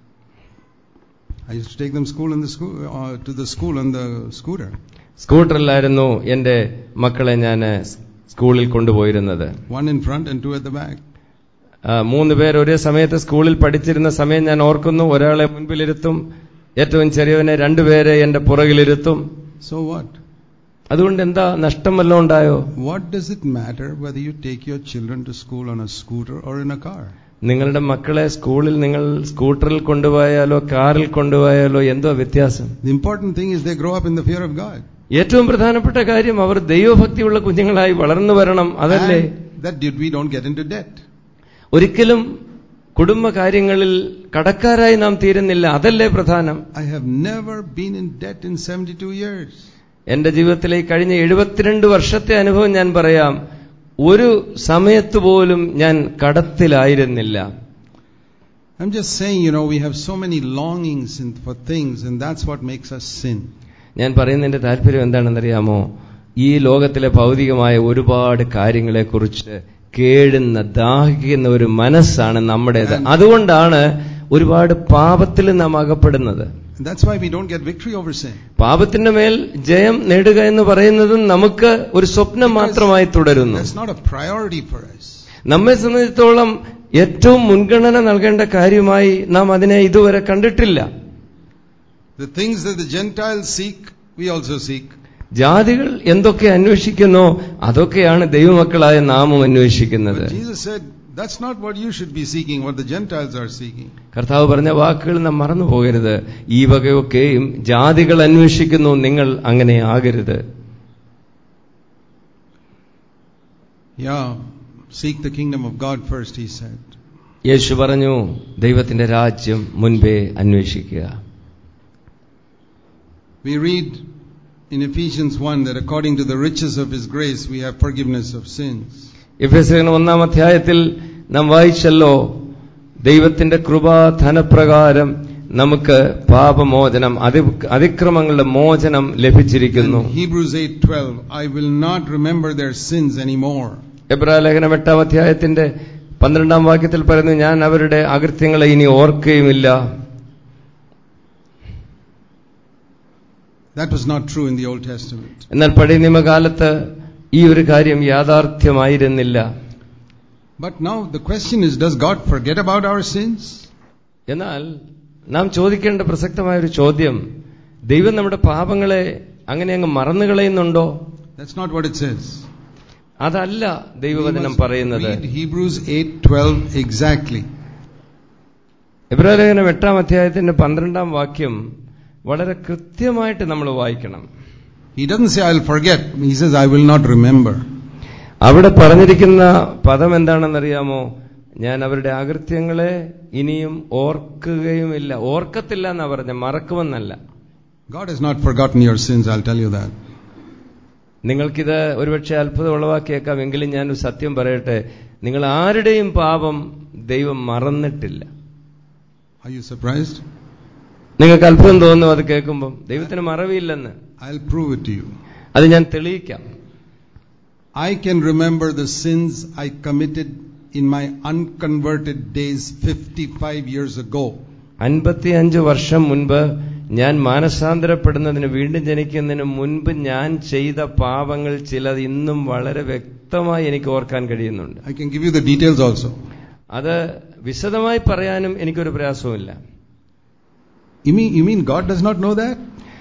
I used to take them school in the school uh, to the school on the scooter. സ്കൂട്ടറിലായിരുന്നു എന്റെ മക്കളെ ഞാൻ സ്കൂളിൽ കൊണ്ടുപോയിരുന്നത് One in front and two at the back. ആ, മൂന്ന് പേർ ഒരേ സമയത്ത് സ്കൂളിൽ പഠിച്ചിരുന്ന സമയം ഞാൻ ഓർക്കുന്നു ഒരാളെ മുൻപിലിരുത്തും ഏറ്റവും ചെറിയവനെ രണ്ടുപേരെ എന്റെ പുറകിലിരുത്തും So what? അതുകൊണ്ട് എന്താ നഷ്ടം വല്ലതും ഉണ്ടായോ What does it matter whether you take your children to school on a scooter or in a car? നിങ്ങളുടെ മക്കളെ സ്കൂളിൽ നിങ്ങൾ സ്കൂട്ടറിൽ കൊണ്ടുപോയാലോ കാറിൽ കൊണ്ടുപോയാലോ എന്തോ വ്യത്യാസം The important thing is they grow up in the fear of God. ഏറ്റവും പ്രധാനപ്പെട്ട കാര്യം അവർ ദൈവഭക്തിയുള്ള കുഞ്ഞുങ്ങളായി വളർന്നു വരണം അതല്ലേ And that did we don't get into debt. ഒരിക്കലും കുടുംബ കാര്യങ്ങളിൽ കടക്കാരായി നാം തീരുന്നില്ല അതല്ലേ പ്രധാനം I have never been in debt in 72 years. എന്റെ ജീവിതത്തിലെ ഈ കഴിഞ്ഞ എഴുപത്തിരണ്ട് വർഷത്തെ അനുഭവം ഞാൻ പറയാം ഒരു സമയത്ത് പോലും ഞാൻ കടത്തിലായിരുന്നില്ല I'm just saying, you know, we have so many longings in, for things, and that's what makes us sin. ഞാൻ പറയുന്നതിന്റെ താല്പര്യം എന്താണെന്നറിയാമോ ഈ ലോകത്തിലെ ഭൗതികമായ ഒരുപാട് കാര്യങ്ങളെക്കുറിച്ച് കേഴുന്ന ദാഹിക്കുന്ന ഒരു മനസ്സാണ് നമ്മുടേത് അതുകൊണ്ടാണ് ഒരുപാട് പാപത്തിൽ നാം അകപ്പെടുന്നത് And that's why we don't get victory over sin. പാപത്തിന്റെ മേൽ ജയം നേടുക എന്ന് പറയുന്നതും നമുക്ക് ഒരു സ്വപ്നം മാത്രമായി തുടരുന്നു That's not a priority for us. നമ്മെ സംബന്ധിച്ചിടത്തോളം ഏറ്റവും മുൻഗണന നൽകേണ്ട കാര്യമായി നാം അതിനെ ഇതുവരെ കണ്ടിട്ടില്ല The things that the Gentiles seek, we also seek. ജാതികൾ എന്തൊക്കെ അന്വേഷിക്കുന്നോ അതൊക്കെയാണ് ദൈവമക്കളായ നാമും അന്വേഷിക്കുന്നത് But Jesus said, that's not what you should be seeking, what the Gentiles are seeking. കർത്താവ് പറഞ്ഞ വാക്കുകൾ നാം മറന്നു പോകരുത് ഈ വകയൊക്കെയും ജാതികൾ അന്വേഷിക്കുന്നു നിങ്ങൾ അങ്ങനെ ആകരുത് Yeah, seek the kingdom of God first, he said. യേശു പറഞ്ഞു ദൈവത്തിന്റെ രാജ്യം മുൻപേ അന്വേഷിക്കുക We read in Ephesians 1 that according to the riches of his grace, we have forgiveness of sins. എഫേസ്യൻ ഒന്നാം അധ്യായത്തിൽ നാം വായിച്ചല്ലോ ദൈവത്തിന്റെ കൃപാധനപ്രകാരം നമുക്ക് പാപമോചനം അതി- അതിക്രമങ്ങളുടെ മോചനം ലഭിച്ചിരിക്കുന്നു And Hebrews 8:12, I will not remember their sins anymore. എബ്രാലേഖനം എട്ടാം അധ്യായത്തിന്റെ പന്ത്രണ്ടാം വാക്യത്തിൽ പറയുന്നു ഞാൻ അവരുടെ അകൃത്യങ്ങളെ ഇനി ഓർക്കുകയുമില്ല That was not true in the Old Testament. എന്നാൽ പഴയ നിയമകാലത്ത് ഈ ഒരു കാര്യം യാഥാർത്ഥ്യമായിരുന്നില്ല But now the question is, does God forget about our sins? എന്നാൽ നാം ചോദിക്കേണ്ട പ്രസക്തമായ ഒരു ചോദ്യം ദൈവം നമ്മുടെ പാപങ്ങളെ അങ്ങനെ അങ്ങ് മറന്നുകളയുന്നുണ്ടോ That's not what it says. അതല്ല We ദൈവവചനം must പറയുന്നത് read Hebrews 8:12 exactly. എബ്രാലേഖനം എട്ടാം അധ്യായത്തിന്റെ പന്ത്രണ്ടാം വാക്യം വളരെ കൃത്യമായിട്ട് നമ്മൾ വായിക്കണം He doesn't say I'll forget. He says I will not remember. അവിടെ പറഞ്ഞിരിക്കുന്ന പദം എന്താണെന്നറിയാമോ ഞാൻ അവരുടെ അകൃത്യങ്ങളെ ഇനിയും ഓർക്കുകയുമില്ല ഓർക്കത്തില്ല എന്നാ പറഞ്ഞ മറക്കുമെന്നല്ല God has not forgotten your sins, I'll tell you that. നിങ്ങൾക്കിത് ഒരുപക്ഷെ അത്ഭുതം ഉളവാക്കിയേക്കാം എങ്കിലും ഞാൻ ഒരു സത്യം പറയട്ടെ നിങ്ങൾ ആരുടെയും പാപം ദൈവം മറന്നിട്ടില്ല Are you surprised? നിങ്ങൾക്ക് അത്ഭുതം തോന്നും അത് കേൾക്കുമ്പം ദൈവത്തിന് മറവിയില്ലെന്ന് I'll prove it to you. അത് ഞാൻ തെളിയിക്കാം I can remember the sins I committed in my unconverted days 55 years ago. അൻപത്തിയഞ്ച് വർഷം മുൻപ് ഞാൻ മാനസാന്തരപ്പെടുന്നതിന് വീണ്ടും ജനിക്കുന്നതിന് മുൻപ് ഞാൻ ചെയ്ത പാപങ്ങൾ ചിലത് ഇന്നും വളരെ വ്യക്തമായി എനിക്ക് ഓർക്കാൻ കഴിയുന്നുണ്ട് I can give you the details also. അത് വിശദമായി പറയാനും എനിക്കൊരു പ്രയാസവുമില്ല You mean, you mean God does not know that?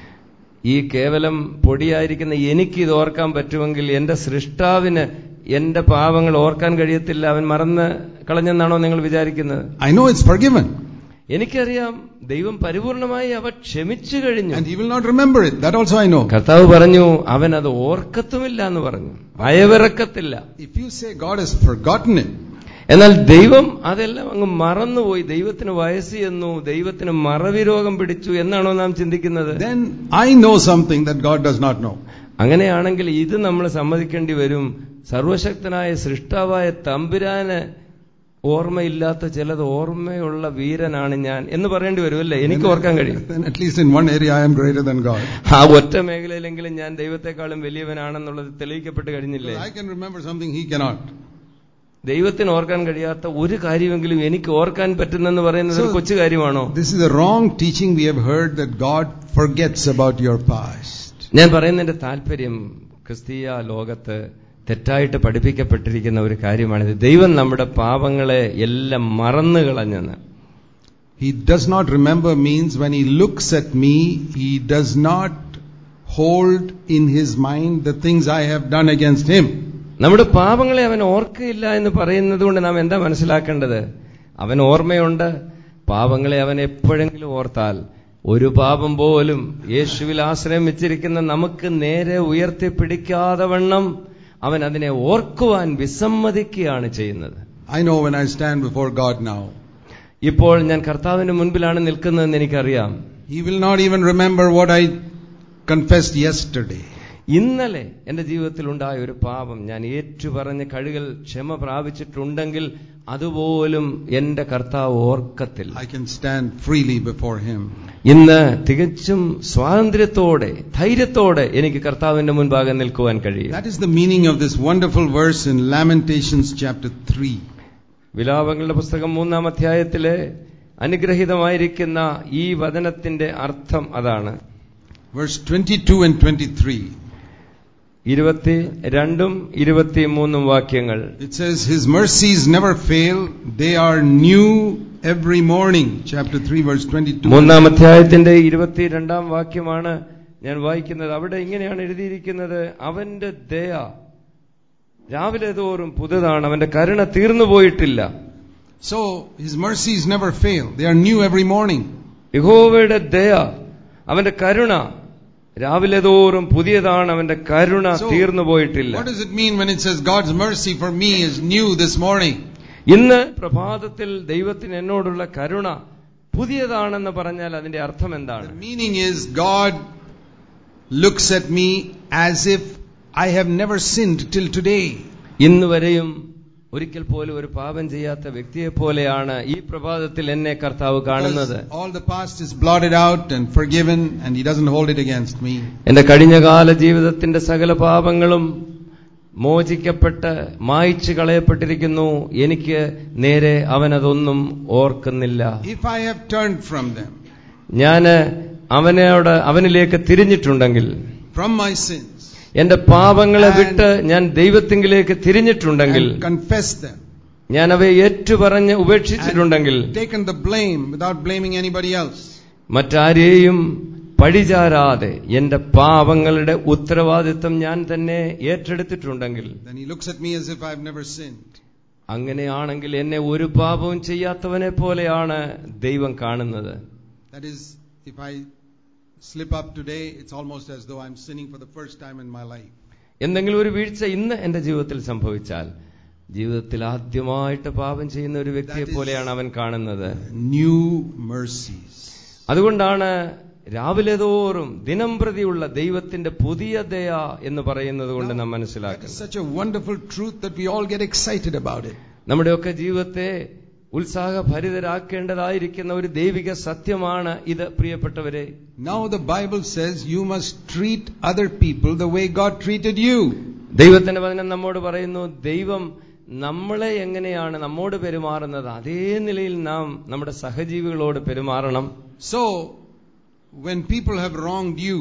ഈ കേവലം പൊടിയായിരിക്കുന്ന എനിക്ക് ഇത് ഓർക്കാൻ പറ്റുമെങ്കിൽ എന്റെ സൃഷ്ടാവിന് എന്റെ പാപങ്ങൾ ഓർക്കാൻ കഴിയത്തില്ല അവൻ മറന്ന് കളഞ്ഞെന്നാണോ നിങ്ങൾ വിചാരിക്കുന്നത് I know it's forgiven. എനിക്കറിയാം ദൈവം പരിപൂർണമായി അവ ക്ഷമിച്ചു കഴിഞ്ഞു And He will not remember it. That also I know. കർത്താവ് പറഞ്ഞു അവൻ അത് ഓർക്കത്തുമില്ല എന്ന് പറഞ്ഞു അയവിറക്കത്തില്ല If you say God has forgotten it, എന്നാൽ ദൈവം അതെല്ലാം അങ്ങ് മറന്നുപോയി ദൈവത്തിന് വയസ്സ് ചെന്നു ദൈവത്തിന് മറവി രോഗം പിടിച്ചു എന്നാണോ നാം ചിന്തിക്കുന്നത് then I know something that God does not know. അങ്ങനെയാണെങ്കിൽ ഇത് നമ്മൾ സമ്മതിക്കേണ്ടി വരും സർവശക്തനായ സൃഷ്ടാവായ തമ്പുരാന് ഓർമ്മയില്ലാത്ത ചിലത് ഓർമ്മയുള്ള വീരനാണ് ഞാൻ എന്ന് പറയേണ്ടി വരും അല്ലേ എനിക്ക് ഓർക്കാൻ കഴിയും Then at least in one area I am greater than God. ആ ഒറ്റ മേഖലയിലെങ്കിലും ഞാൻ ദൈവത്തെക്കാളും വലിയവനാണെന്നുള്ളത് തെളിയിക്കപ്പെട്ട് കഴിഞ്ഞില്ലേ I can remember something He cannot. ദൈവത്തിന് ഓർക്കാൻ കഴിയാത്ത ഒരു കാര്യമെങ്കിലും എനിക്ക് ഓർക്കാൻ പറ്റുന്നെന്ന് പറയുന്നത് ഒരു So- കൊച്ചു കാര്യമാണോ This is a wrong teaching we have heard that God forgets about your past. ഞാൻ പറയുന്നതിന്റെ താല്പര്യം ക്രിസ്തീയ ലോകത്ത് തെറ്റായിട്ട് പഠിപ്പിക്കപ്പെട്ടിരിക്കുന്ന ഒരു കാര്യമാണിത് ദൈവം നമ്മുടെ പാപങ്ങളെ എല്ലാം മറന്നു കളഞ്ഞെന്ന് He does not remember means when He looks at me, He does not hold in His mind the things I have done against Him. നമ്മുടെ പാപങ്ങളെ അവൻ ഓർക്കയില്ല എന്ന് പറയുന്നത് കൊണ്ട് നാം എന്താ മനസ്സിലാക്കേണ്ടത് അവൻ ഓർമ്മയുണ്ട് പാപങ്ങളെ അവൻ എപ്പോഴെങ്കിലും ഓർത്താൽ ഒരു പാപം പോലും യേശുവിൽ ആശ്രയം വെച്ചിരിക്കുന്ന നമുക്ക് നേരെ ഉയർത്തിപ്പിടിക്കാതെ വണ്ണം അവൻ അതിനെ ഓർക്കുവാൻ വിസമ്മതിക്കുകയാണ് ചെയ്യുന്നത് I know when I stand before God now, ഇപ്പോൾ ഞാൻ കർത്താവിന്റെ മുൻപിലാണ് നിൽക്കുന്നതെന്ന് എനിക്കറിയാം He will not even remember what I confessed yesterday. ഇന്നലെ എന്റെ ജീവിതത്തിൽ ഉണ്ടായ ഒരു പാപം ഞാൻ ഏറ്റുപറഞ്ഞ് കഴുകൽ ക്ഷമ പ്രാപിച്ചിട്ടുണ്ടെങ്കിൽ അതുപോലും എന്റെ കർത്താവ് ഓർക്കത്തില്ല I can stand freely before Him. ഇന്ന് തികച്ചും സ്വാതന്ത്ര്യത്തോടെ ധൈര്യത്തോടെ എനിക്ക് കർത്താവിന്റെ മുൻപാകെ നിൽക്കുവാൻ കഴിയും That is the meaning of this wonderful verse in Lamentations chapter 3. വിലാപങ്ങളുടെ പുസ്തകം മൂന്നാം അധ്യായത്തിലെ അനുഗ്രഹീതമായിരിക്കുന്ന ഈ വചനത്തിന്റെ അർത്ഥം അതാണ് Verse 22 and 23. ഇരുപത്തി രണ്ടും ഇരുപത്തിമൂന്നും വാക്യങ്ങൾ It says, His mercies never fail, they are new every morning. Chapter 3, verse 22. മൂന്നാം അധ്യായത്തിന്റെ ഇരുപത്തിരണ്ടാം വാക്യമാണ് ഞാൻ വായിക്കുന്നത് അവിടെ ഇങ്ങനെയാണ് എഴുതിയിരിക്കുന്നത് അവന്റെ ദയ രാവിലെ തോറും പുതുതാണ് അവന്റെ കരുണ തീർന്നു പോയിട്ടില്ല So, His mercies never fail, they are new every morning. യഹോവയുടെ ദയ അവന്റെ കരുണ രാവിലെ തോറും പുതിയതാണ് അവന്റെ കരുണ So, തീർന്നു പോയിട്ടില്ല What does it mean when it says God's mercy for me is new this morning? ഇന്ന് പ്രഭാതത്തിൽ ദൈവത്തിന് എന്നോടുള്ള കരുണ പുതിയതാണെന്ന് പറഞ്ഞാൽ അതിന്റെ അർത്ഥം എന്താണ് The meaning is God looks at me as if I have never sinned till today. ഇന്ന് വരെയും ഒരിക്കൽ പോലും ഒരു പാപം ചെയ്യാത്ത വ്യക്തിയെ പോലെയാണ് ഈ പ്രഭാതത്തിൽ എന്നെ കർത്താവ് കാണുന്നത് Because all the past is blotted out and forgiven, and He doesn't hold it against me. എന്റെ കഴിഞ്ഞകാല ജീവിതത്തിന്റെ സകല പാപങ്ങളും മോചിക്കപ്പെട്ട് മായ്ച്ചു കളയപ്പെട്ടിരിക്കുന്നു എനിക്ക് നേരെ അവനതൊന്നും ഓർക്കുന്നില്ല If I have turned from them, ഞാന് അവനോട് അവനിലേക്ക് തിരിഞ്ഞിട്ടുണ്ടെങ്കിൽ from my sins, എന്റെ പാപങ്ങളെ വിട്ട് ഞാൻ ദൈവത്തിങ്കിലേക്ക് തിരിഞ്ഞിട്ടുണ്ടെങ്കിൽ and confessed them, ഞാൻ അവയെ ഏറ്റുപറഞ്ഞ് ഉപേക്ഷിച്ചിട്ടുണ്ടെങ്കിൽ taken the blame without blaming anybody else, മറ്റാരെയും പഴിചാരാതെ എന്റെ പാപങ്ങളുടെ ഉത്തരവാദിത്വം ഞാൻ തന്നെ ഏറ്റെടുത്തിട്ടുണ്ടെങ്കിൽ then He looks at me as if I've never sinned. അങ്ങനെയാണെങ്കിൽ എന്നെ ഒരു പാപവും ചെയ്യാത്തവനെ പോലെയാണ് ദൈവം കാണുന്നത് That is, if I slip up today, it's almost as though I'm sinning for the first time in my life. എന്തെങ്കിലും ഒരു വീഴ്ച ഇന്ന് എന്റെ ജീവിതത്തിൽ സംഭവിച്ചാൽ ജീവിതത്തിൽ ആദ്യമായിട്ട് പാപം ചെയ്യുന്ന ഒരു വ്യക്തിയെ പോലെയാണ് അവൻ കാണുന്നത് New mercies. അതുകൊണ്ടാണ് രാവിലെ തോറും ദിനം പ്രതിയുള്ള ദൈവത്തിന്റെ പുതിയ ദയ എന്ന് പറയുന്നത് കൊണ്ട് നാം That is മനസ്സിലാക്കുന്നത് such a wonderful truth that we all get excited about it. നമ്മുടെയൊക്കെ ജീവിതത്തെ ഉത്സാഹഭരിതരാക്കേണ്ടതായിരിക്കുന്ന ഒരു ദൈവിക സത്യമാണ് ഇത് പ്രിയപ്പെട്ടവരെ Now the Bible says you must treat other people the way God treated you. ദൈവത്തിന്റെ വചനം നമ്മോട് പറയുന്നു ദൈവം നമ്മളെ എങ്ങനെയാണ് നമ്മോട് പെരുമാറുന്നത് അതേ നിലയിൽ നാം നമ്മുടെ സഹജീവികളോട് പെരുമാറണം So, when people have wronged you,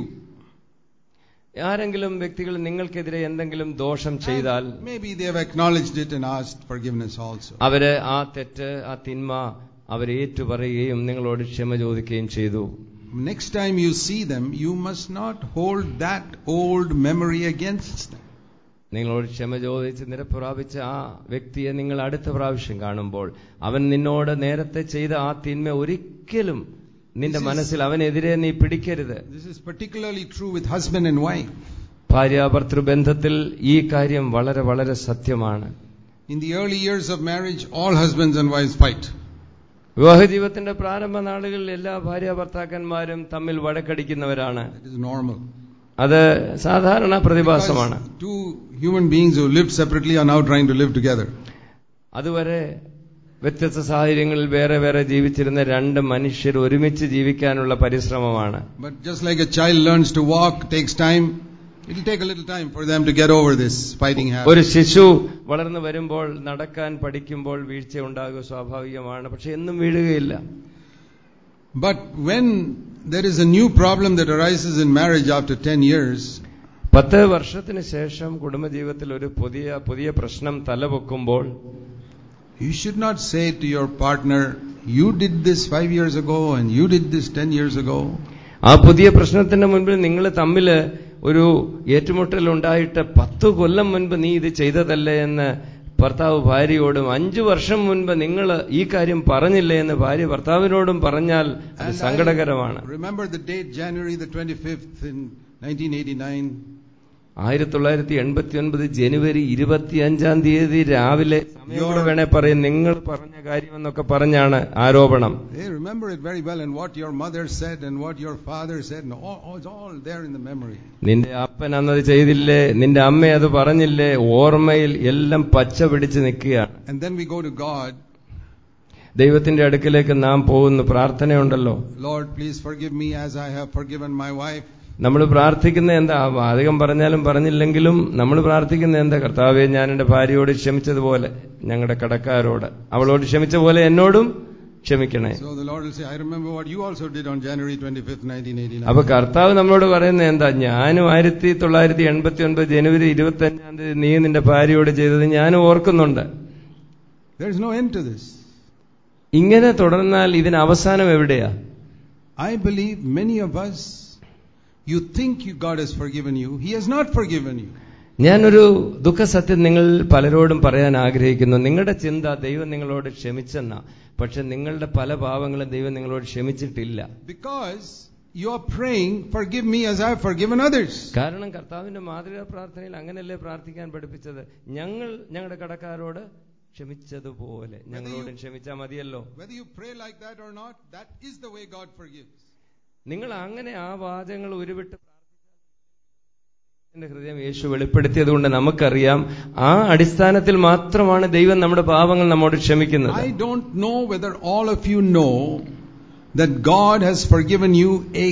ആരെങ്കിലും വ്യക്തികൾ നിങ്ങൾക്കെതിരെ എന്തെങ്കിലും ദോഷം ചെയ്താൽ and maybe they have acknowledged it and asked forgiveness also. അവര് ആ തെറ്റ് ആ തിന്മ അവരെ ഏറ്റുപറയുകയും നിങ്ങളോട് ക്ഷമ ചോദിക്കുകയും ചെയ്തു Next time you see them, you must not hold that old memory against them. നിങ്ങളോട് ക്ഷമ ചോദിച്ച് നിരപ്രാപിച്ച ആ വ്യക്തിയെ നിങ്ങൾ അടുത്ത പ്രാവശ്യം കാണുമ്പോൾ അവൻ നിന്നോട് നേരത്തെ ചെയ്ത ആ തിന്മ ഒരിക്കലും നിന്റെ This is- മനസ്സിൽ അവനെതിരെ നീ പിടിക്കരുത് This is particularly true with husband and wife. ഭാര്യാഭർത്തൃ ബന്ധത്തിൽ ഈ കാര്യം വളരെ വളരെ സത്യമാണ് In the early years of marriage, all husbands and wives fight. വിവാഹ ജീവിതത്തിന്റെ പ്രാരംഭ നാളുകളിൽ എല്ലാ ഭാര്യ ഭർത്താക്കന്മാരും തമ്മിൽ വഴക്കടിക്കുന്നവരാണ് That is normal. അത് സാധാരണ പ്രതിഭാസമാണ് Because two human beings who lived separately are now trying to live together. അതുവരെ വ്യത്യസ്ത സാഹചര്യങ്ങളിൽ വേറെ വേറെ ജീവിച്ചിരുന്ന രണ്ട് മനുഷ്യർ ഒരുമിച്ച് ജീവിക്കാനുള്ള പരിശ്രമമാണ് But just like a child learns to walk, takes time, it will take a little time for them to get over this fighting habit. ഒരു ശിശു വളർന്നു വരുമ്പോൾ നടക്കാൻ പഠിക്കുമ്പോൾ വീഴ്ച ഉണ്ടാകുക സ്വാഭാവികമാണ് പക്ഷെ എന്നും വീഴുകയില്ല But when there is a new problem that arises in marriage after 10 years, പത്ത് വർഷത്തിന് ശേഷം കുടുംബജീവിതത്തിൽ ഒരു പുതിയ പുതിയ പ്രശ്നം തലപൊക്കുമ്പോൾ you should not say to your partner, You did this five years ago and you did this 10 years ago. ആ പുതിയ പ്രശ്നത്തിന്റെ മുൻപിൽ നിങ്ങൾ തമ്മിൽ ഒരു ഏറ്റുമുട്ടൽ ഉണ്ടായിട്ട് പത്തു കൊല്ലം മുൻപ് നീ ഇത് ചെയ്തതല്ലേ എന്ന് ഭർത്താവ് ഭാര്യയോടും അഞ്ചു വർഷം മുൻപ് നിങ്ങൾ ഈ കാര്യം പറഞ്ഞില്ലേ എന്ന് ഭാര്യ ഭർത്താവിനോടും പറഞ്ഞാൽ അത് And I സങ്കടകരമാണ് remember the date, January the 25th in 1989. ആയിരത്തി തൊള്ളായിരത്തി എൺപത്തി ഒൻപത് ജനുവരി ഇരുപത്തിയഞ്ചാം തീയതി രാവിലെ സമയം കൂടെ വേണേ പറയും നിങ്ങൾ പറഞ്ഞ കാര്യമെന്നൊക്കെ പറഞ്ഞാണ് ആരോപണം They remember it very well and what your mother said and what your father said, and all, all- it's all there in the memory. നിന്റെ അപ്പൻ അന്നത് ചെയ്തില്ലേ നിന്റെ അമ്മ അത് പറഞ്ഞില്ലേ ഓർമ്മയിൽ എല്ലാം പച്ച പിടിച്ച് നിൽക്കുകയാണ് And then we go to God, ദൈവത്തിന്റെ അടുക്കിലേക്ക് നാം പോകുന്ന പ്രാർത്ഥനയുണ്ടല്ലോ Lord, please forgive me as I have forgiven my wife. നമ്മൾ പ്രാർത്ഥിക്കുന്ന എന്താ അധികം പറഞ്ഞാലും പറഞ്ഞില്ലെങ്കിലും നമ്മൾ പ്രാർത്ഥിക്കുന്ന എന്താ കർത്താവെ ഞാൻ എന്റെ ഭാര്യയോട് ക്ഷമിച്ചതുപോലെ ഞങ്ങളുടെ കടക്കാരോട് അവളോട് ക്ഷമിച്ച പോലെ എന്നോടും ക്ഷമിക്കണേ So the Lord will say, I remember what you also did on January 25th, 1989. അപ്പൊ കർത്താവ് നമ്മളോട് പറയുന്നത് എന്താ ഞാനും ആയിരത്തി തൊള്ളായിരത്തി എൺപത്തി ഒൻപത് ജനുവരി ഇരുപത്തി അഞ്ചാം തീയതി നീ നിന്റെ ഭാര്യയോട് ചെയ്തത് ഞാനും ഓർക്കുന്നുണ്ട് There is no end to this. ഇങ്ങനെ തുടർന്നാൽ ഇതിന് അവസാനം എവിടെയാ I believe many of us, you think you, God has forgiven you. He has not forgiven you. ഞാനൊരു ദുഃഖസത്യം നിങ്ങൾ പലരോടും പറയാൻ ആഗ്രഹിക്കുന്നു നിങ്ങളുടെ ചിന്ത ദൈവം നിങ്ങളോട് ക്ഷമിച്ചെന്ന പക്ഷെ നിങ്ങളുടെ പല പാവങ്ങളും ദൈവം നിങ്ങളോട് ക്ഷമിച്ചിട്ടില്ല Because you are praying, forgive me as I have forgiven others. കാരണം കർത്താവിന്റെ മാതൃകാ പ്രാർത്ഥനയിൽ അങ്ങനെയല്ലേ പ്രാർത്ഥിക്കാൻ പഠിപ്പിച്ചത് ഞങ്ങൾ ഞങ്ങളുടെ കടക്കാരോട് ക്ഷമിച്ചതുപോലെ ഞങ്ങളോടും ക്ഷമിച്ചാൽ മതിയല്ലോ Whether you pray like that or not, that is the way God forgives. നിങ്ങൾ അങ്ങനെ ആ വാചകങ്ങൾ ഉരുവിട്ട് പ്രാർത്ഥിച്ചാൽ ഹൃദയം യേശു വെളിപ്പെടുത്തിയത് കൊണ്ട് നമുക്കറിയാം ആ അടിസ്ഥാനത്തിൽ മാത്രമാണ് ദൈവം നമ്മുടെ പാപങ്ങൾ നമ്മോട് ക്ഷമിക്കുന്നത് I don't know whether all of you know that God has forgiven you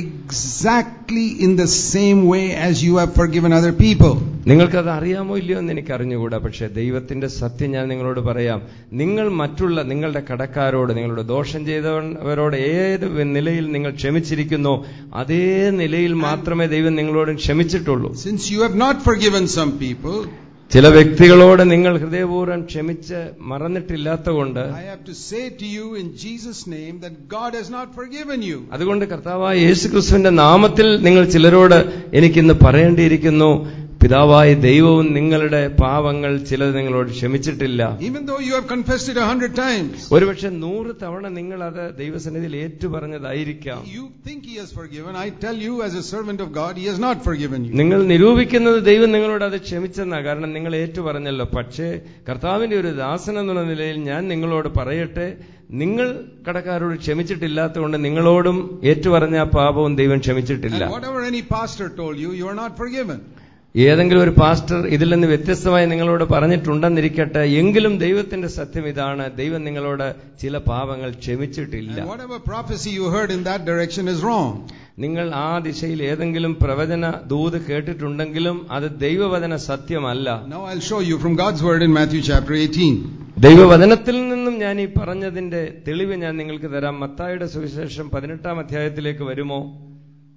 exactly in the same way as you have forgiven other people. നിങ്ങൾക്കത് അറിയാമോ ഇല്ലയോ എന്ന് എനിക്ക് അറിഞ്ഞുകൂടാ പക്ഷെ ദൈവത്തിന്റെ സത്യം ഞാൻ നിങ്ങളോട് പറയാം നിങ്ങൾ മറ്റുള്ള നിങ്ങളുടെ കടക്കാരോട് നിങ്ങളുടെ ദോഷം ചെയ്തവരോട് ഏത് നിലയിൽ നിങ്ങൾ ക്ഷമിച്ചിരിക്കുന്നോ അതേ നിലയിൽ മാത്രമേ ദൈവം നിങ്ങളോട് ക്ഷമിച്ചിട്ടുള്ളൂ Since you have not forgiven some people, ചില വ്യക്തികളോട് നിങ്ങൾ ഹൃദയപൂർവ്വം ക്ഷമിച്ച് മറന്നിട്ടില്ലാത്തതുകൊണ്ട് I have to say to you in Jesus' name that God has not forgiven you. അതുകൊണ്ട് കർത്താവായ യേശു ക്രിസ്തുവിന്റെ നാമത്തിൽ നിങ്ങൾ ചിലരോട് എനിക്കിന്ന് പറയേണ്ടിയിരിക്കുന്നു പിതാവായ ദൈവവും നിങ്ങളുടെ പാവങ്ങൾ ചിലത് നിങ്ങളോട് ക്ഷമിച്ചിട്ടില്ല Even though you have confessed it a hundred times, ഒരുപക്ഷെ നൂറ് തവണ നിങ്ങൾ അത് ദൈവസന്നിധിയിൽ ഏറ്റുപറഞ്ഞതായിരിക്കാം you think He has forgiven. I tell you, as a servant of God, He has not forgiven you. നിങ്ങൾ നിരൂപിക്കുന്നത് ദൈവം നിങ്ങളോട് അത് ക്ഷമിച്ചെന്നാ കാരണം നിങ്ങൾ ഏറ്റുപറഞ്ഞല്ലോ പക്ഷേ കർത്താവിന്റെ ഒരു ദാസൻ എന്നുള്ള നിലയിൽ ഞാൻ നിങ്ങളോട് പറയട്ടെ നിങ്ങൾ കടക്കാരോട് ക്ഷമിച്ചിട്ടില്ലാത്തതുകൊണ്ട് നിങ്ങളോടും ഏറ്റുപറഞ്ഞ ആ പാപവും ദൈവം ക്ഷമിച്ചിട്ടില്ല And whatever any pastor told you, you are not forgiven. ഏതെങ്കിലും ഒരു പാസ്റ്റർ ഇതിൽ നിന്ന് വ്യത്യസ്തമായി നിങ്ങളോട് പറഞ്ഞിട്ടുണ്ടെന്നിരിക്കട്ടെ എങ്കിലും ദൈവത്തിന്റെ സത്യം ഇതാണ് ദൈവം നിങ്ങളോട് ചില പാപങ്ങൾ ക്ഷമിച്ചിട്ടില്ല And whatever prophecy you heard in that direction is wrong. നിങ്ങൾ ആ ദിശയിൽ ഏതെങ്കിലും പ്രവചന ദൂത് കേട്ടിട്ടുണ്ടെങ്കിലും അത് ദൈവവചന സത്യമല്ല Now I'll show you from God's word in Matthew chapter 18. ദൈവവചനത്തിൽ നിന്നും ഞാൻ ഈ പറഞ്ഞതിന്റെ തെളിവ് ഞാൻ നിങ്ങൾക്ക് തരാം മത്തായുടെ സുവിശേഷം പതിനെട്ടാം അധ്യായത്തിലേക്ക് വരുമോ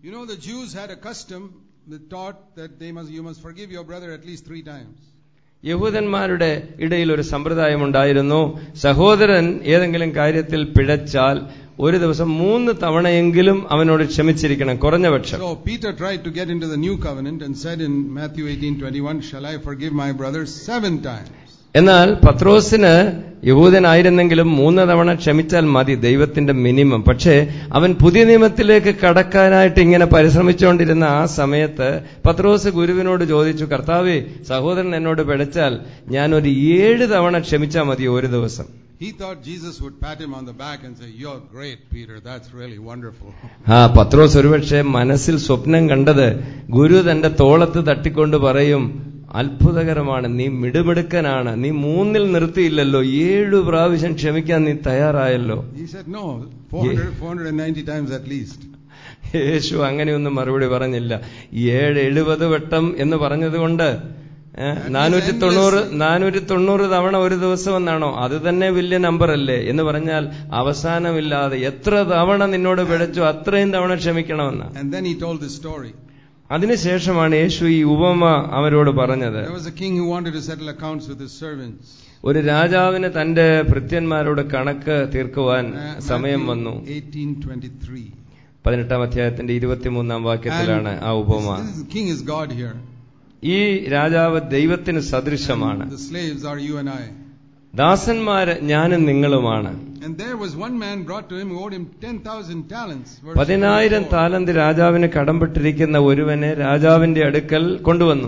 You know, the Jews had a custom that taught that they must, you must forgive your brother at least three times. യഹൂദന്മാരുടെ ഇടയിൽ ഒരു സമ്പ്രദായം ഉണ്ടായിരുന്നു സഹോദരൻ ഏതെങ്കിലും കാര്യത്തിൽ പിഴച്ചാൽ ഒരു ദിവസം മൂന്ന് തവണയെങ്കിലും അവനോട് ക്ഷമിച്ചിരിക്കണം കുറഞ്ഞ പക്ഷം So Peter tried to get into the new covenant and said in Matthew 18:21, "Shall I forgive my brothers seven times?" എന്നാൽ പത്രോസിന് യഹൂദനായിരുന്നെങ്കിലും മൂന്ന് തവണ ക്ഷമിച്ചാൽ മതി ദൈവത്തിന്റെ മിനിമം പക്ഷേ അവൻ പുതിയ നിയമത്തിലേക്ക് കടക്കാനായിട്ട് ഇങ്ങനെ പരിശ്രമിച്ചുകൊണ്ടിരുന്ന ആ സമയത്ത് പത്രോസ് ഗുരുവിനോട് ചോദിച്ചു കർത്താവേ സഹോദരൻ എന്നോട് പിഴച്ചാൽ ഞാൻ ഒരു ഏഴ് തവണ ക്ഷമിച്ചാൽ മതി ഒരു ദിവസം He thought Jesus would pat him on the back and say, "You're great, Peter. That's really wonderful." ആ പത്രോസ് ഒരുപക്ഷെ മനസ്സിൽ സ്വപ്നം കണ്ടത് ഗുരു തന്റെ തോളത്ത് തട്ടിക്കൊണ്ട് പറയും അത്ഭുതകരമാണ് നീ മിടുമിടുക്കനാണ് നീ മൂന്നിൽ നിർത്തിയില്ലല്ലോ ഏഴു പ്രാവശ്യം ക്ഷമിക്കാൻ നീ തയ്യാറായല്ലോ He said, "No, 400, 490 times at least." യേശു അങ്ങനെയൊന്നും മറുപടി പറഞ്ഞില്ല ഏഴ് എഴുപത് വട്ടം എന്ന് പറഞ്ഞതുകൊണ്ട് നാനൂറ്റി തൊണ്ണൂറ് നാനൂറ്റി തൊണ്ണൂറ് തവണ ഒരു ദിവസം എന്നാണോ അത് തന്നെ വലിയ നമ്പർ അല്ലേ എന്ന് പറഞ്ഞാൽ അവസാനമില്ലാതെ എത്ര തവണ നിന്നോട് പിഴച്ചു അത്രയും തവണ ക്ഷമിക്കണമെന്ന് And then he told this story. അതിനുശേഷമാണ് യേശു ഈ ഉപമ അവരോട് പറഞ്ഞത് There was a king who wanted to settle accounts with his servants. ഒരു രാജാവിന് തന്റെ ഭൃത്യന്മാരോട് കണക്ക് തീർക്കുവാൻ Uh, സമയം Matthew വന്നു 18:23. പതിനെട്ടാം അധ്യായത്തിന്റെ ഇരുപത്തിമൂന്നാം വാക്യത്തിലാണ് ആ ഉപമ this, this is- king is God here. ഈ രാജാവ് ദൈവത്തിന് സദൃശമാണ് And the slaves are you and I. ദാസന്മാര് ഞാനും നിങ്ങളുമാണ് And there was one man brought to him who owed him 10,000 talents. Verse പതിനായിരം 24. താലന്ത് രാജാവിന് കടംപെട്ടിരിക്കുന്ന ഒരുവനെ രാജാവിന്റെ അടുക്കൽ കൊണ്ടുവന്നു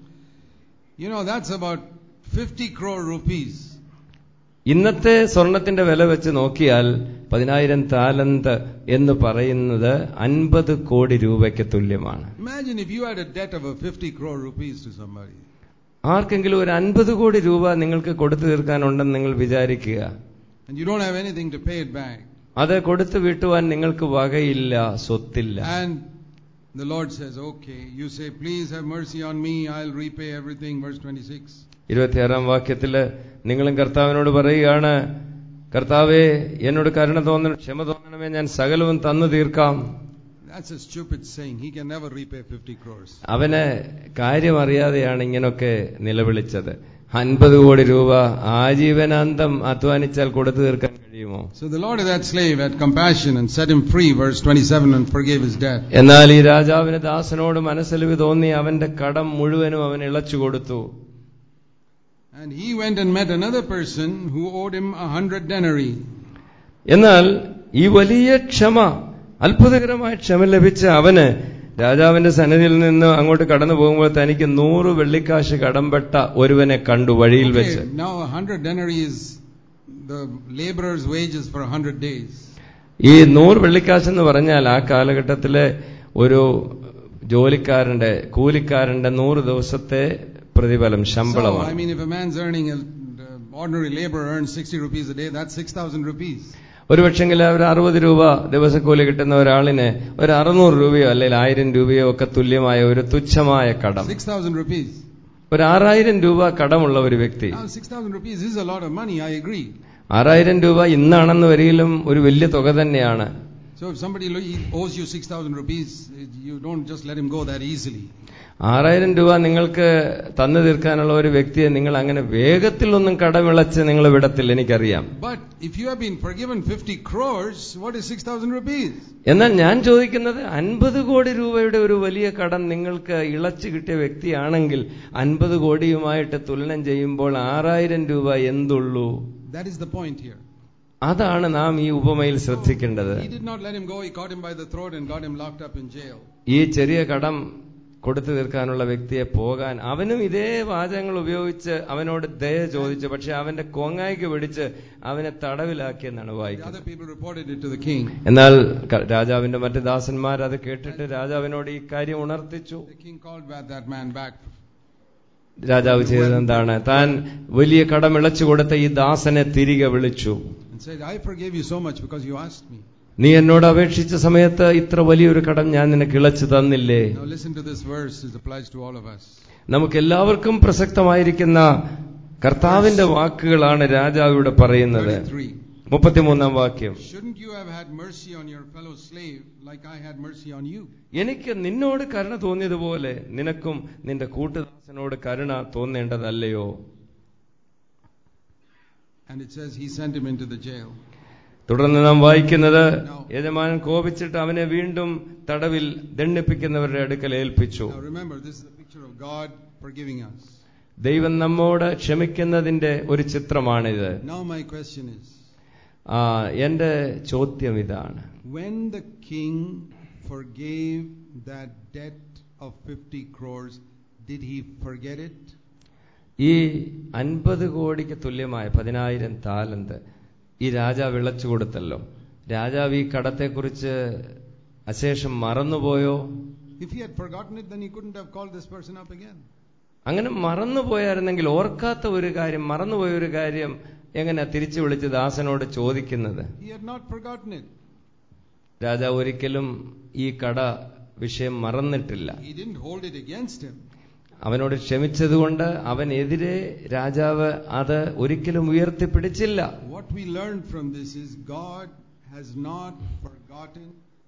You know, that's about 50 crore rupees. ഇന്നത്തെ സ്വർണത്തിന്റെ വില വെച്ച് നോക്കിയാൽ പതിനായിരം താലന്ത് എന്ന് പറയുന്നത് അൻപത് കോടി രൂപയ്ക്ക് തുല്യമാണ് Imagine if you had a debt of a 50 crore rupees to somebody. ആർക്കെങ്കിലും ഒരു അൻപത് കോടി രൂപ നിങ്ങൾക്ക് കൊടുത്തു തീർക്കാനുണ്ടെന്ന് നിങ്ങൾ വിചാരിക്കുക And you don't have anything to pay it back. അത് കൊടുത്തു വീട്ടുവാൻ നിങ്ങൾക്ക് വകയില്ല സ്വത്തില്ല And the Lord says, okay, you say, please have mercy on me, I'll repay everything. Verse 26. ഇരുപത്തിയാറാം വാക്യത്തില് നിങ്ങളും കർത്താവിനോട് പറയുകയാണ് കർത്താവേ എന്നോട് കരുണ തോന്നണം ക്ഷമ തോന്നണമേ ഞാൻ സകലവും തന്നു തീർക്കാം That's a stupid saying. He can never repay 50 crores. അവന് കാര്യം അറിയാതെയാണ് ഇങ്ങനൊക്കെ നിലവിളിച്ചത് അൻപത് കോടി രൂപ ആജീവനാന്തം അധ്വാനിച്ചാൽ കൊടുത്തു തീർക്കാൻ കഴിയുമോ So the Lord of that slave had compassion and set him free, verse 27, and forgave his debt. എന്നാൽ ഈ രാജാവിന് ദാസനോട് മനസ്സലിവ് തോന്നി അവന്റെ കടം മുഴുവനും അവൻ ഇളച്ചു കൊടുത്തു And he went and met another person who owed him a hundred denarii. എന്നാൽ ഈ വലിയ ക്ഷമ അത്ഭുതകരമായ ക്ഷമ ലഭിച്ച അവന് രാജാവിന്റെ സന്നിധിയിൽ നിന്ന് അങ്ങോട്ട് കടന്നു പോകുമ്പോൾ തനിക്ക് നൂറ് വെള്ളിക്കാശ് കടംപെട്ട ഒരുവനെ കണ്ടു വഴിയിൽ വെച്ച് Okay, now a hundred denarii is the laborer's wages for a hundred days. ഈ നൂറ് വെള്ളിക്കാശ് എന്ന് പറഞ്ഞാൽ ആ കാലഘട്ടത്തിലെ ഒരു ജോലിക്കാരന്റെ കൂലിക്കാരന്റെ നൂറ് ദിവസത്തെ പ്രതിഫലം So, ശമ്പളമാണ് I mean, if a man's earning, a, the ordinary laborer earns 60 rupees a day, that's 6,000 rupees. ഒരു പക്ഷെങ്കിൽ ഒരു അറുപത് രൂപ ദിവസക്കൂലി കിട്ടുന്ന ഒരാളിന് ഒരു അറുന്നൂറ് രൂപയോ അല്ലെങ്കിൽ ആയിരം രൂപയോ ഒക്കെ തുല്യമായ ഒരു തുച്ഛമായ കടം 6,000 rupees. ഒരു ആറായിരം രൂപ കടമുള്ള ഒരു വ്യക്തി Now, 6,000 rupees is a lot of money, I agree. ആറായിരം രൂപ ഇന്നാണെന്ന് വരികിലും ഒരു വലിയ തുക തന്നെയാണ് So if somebody lo- he owes you 6,000 rupees, you don't just let him go that easily. ആറായിരം രൂപ നിങ്ങൾക്ക് തന്നു തീർക്കാനുള്ള ഒരു വ്യക്തിയെ നിങ്ങൾ അങ്ങനെ വേഗത്തിലൊന്നും കടമിളച്ച് നിങ്ങൾ വിടത്തില്ല എനിക്കറിയാം But if you have been forgiven 50 crores, what is 6,000 rupees? എന്നാൽ ഞാൻ ചോദിക്കുന്നത് അൻപത് കോടി രൂപയുടെ ഒരു വലിയ കടം നിങ്ങൾക്ക് ഇളച്ചു കിട്ടിയ വ്യക്തിയാണെങ്കിൽ അൻപത് കോടിയുമായിട്ട് തുലനം ചെയ്യുമ്പോൾ ആറായിരം രൂപ എന്തുള്ളൂ That is the point here. അതാണ് നാം ഈ ഉപമയിൽ ശ്രദ്ധിക്കേണ്ടത് He did not let him go, he caught him by the throat and got him locked up in jail. ഈ ചെറിയ കടം കൊടുത്തു തീർക്കാനുള്ള വ്യക്തിയെ പോകാൻ അവനും ഇതേ വാചകങ്ങൾ ഉപയോഗിച്ച് അവനോട് ദയ ചോദിച്ചു പക്ഷെ അവന്റെ കോങ്ങായ്ക്ക് പിടിച്ച് അവനെ തടവിലാക്കിയെന്നാണ് The വായിക്കുന്നത് other people reported it to the king. എന്നാൽ ക- രാജാവിന്റെ മറ്റ് ദാസന്മാർ അത് കേട്ടിട്ട് രാജാവിനോട് ഈ കാര്യം ഉണർത്തിച്ചു The king called back that man back. രാജാവ് ചെയ്തത് എന്താണ് താൻ വലിയ കടം ഇളച്ചു കൊടുത്ത ഈ ദാസനെ തിരികെ വിളിച്ചു and said, I forgave you so much because you asked me. നീ എന്നോട് അപേക്ഷിച്ച സമയത്ത് ഇത്ര വലിയൊരു കടം ഞാൻ നിനക്ക് ഇളച്ചു തന്നില്ലേ Now listen to this verse, it applies to all of us. നമുക്ക് എല്ലാവർക്കും പ്രസക്തമായിരിക്കുന്ന കർത്താവിന്റെ വാക്കുകളാണ് രാജാവ് ഇവിടെ പറയുന്നത് 33. മുപ്പത്തിമൂന്നാം വാക്യം Shouldn't you have had mercy on your fellow slave like I had mercy on you? എനിക്ക് നിന്നോട് കരുണ തോന്നിയതുപോലെ നിനക്കും നിന്റെ കൂട്ടുദാസനോട് കരുണ തോന്നേണ്ടതല്ലയോ And it says he sent him into the jail. തുടർന്ന് നാം വായിക്കുന്നത് യജമാനൻ കോപിച്ചിട്ട് അവനെ വീണ്ടും തടവിൽ ദണ്ഡിപ്പിക്കുന്നവരുടെ അടുക്കൽ ഏൽപ്പിച്ചു Now remember, this is a picture of God forgiving us. ദൈവം നമ്മോട് ക്ഷമിക്കുന്നതിന്റെ ഒരു ചിത്രമാണിത് Now my question is, ആ എന്റെ ചോദ്യം ഇതാണ് when the king forgave that debt of 50 crores, did he forget it? ഈ അൻപത് കോടിക്ക് തുല്യമായ പതിനായിരം താലന്ത് ഈ രാജാവ് വിളച്ചു കൊടുത്തല്ലോ രാജാവ് ഈ കടത്തെക്കുറിച്ച് അശേഷം മറന്നുപോയോ If he had forgotten it, then he couldn't have called this person up again. അങ്ങനെ മറന്നുപോയായിരുന്നെങ്കിൽ ഓർക്കാത്ത ഒരു കാര്യം മറന്നുപോയ ഒരു കാര്യം എങ്ങനെ തിരിച്ചു വിളിച്ച് ദാസനോട് ചോദിക്കുന്നത് He had not forgotten it. രാജാവ് ഒരിക്കലും ഈ കട വിഷയം മറന്നിട്ടില്ല He didn't hold it against him. അവനോട് ക്ഷമിച്ചതുകൊണ്ട് അവനെതിരെ രാജാവ് അത് ഒരിക്കലും ഉയർത്തിപ്പിടിച്ചില്ല What we learn from this is God has not forgotten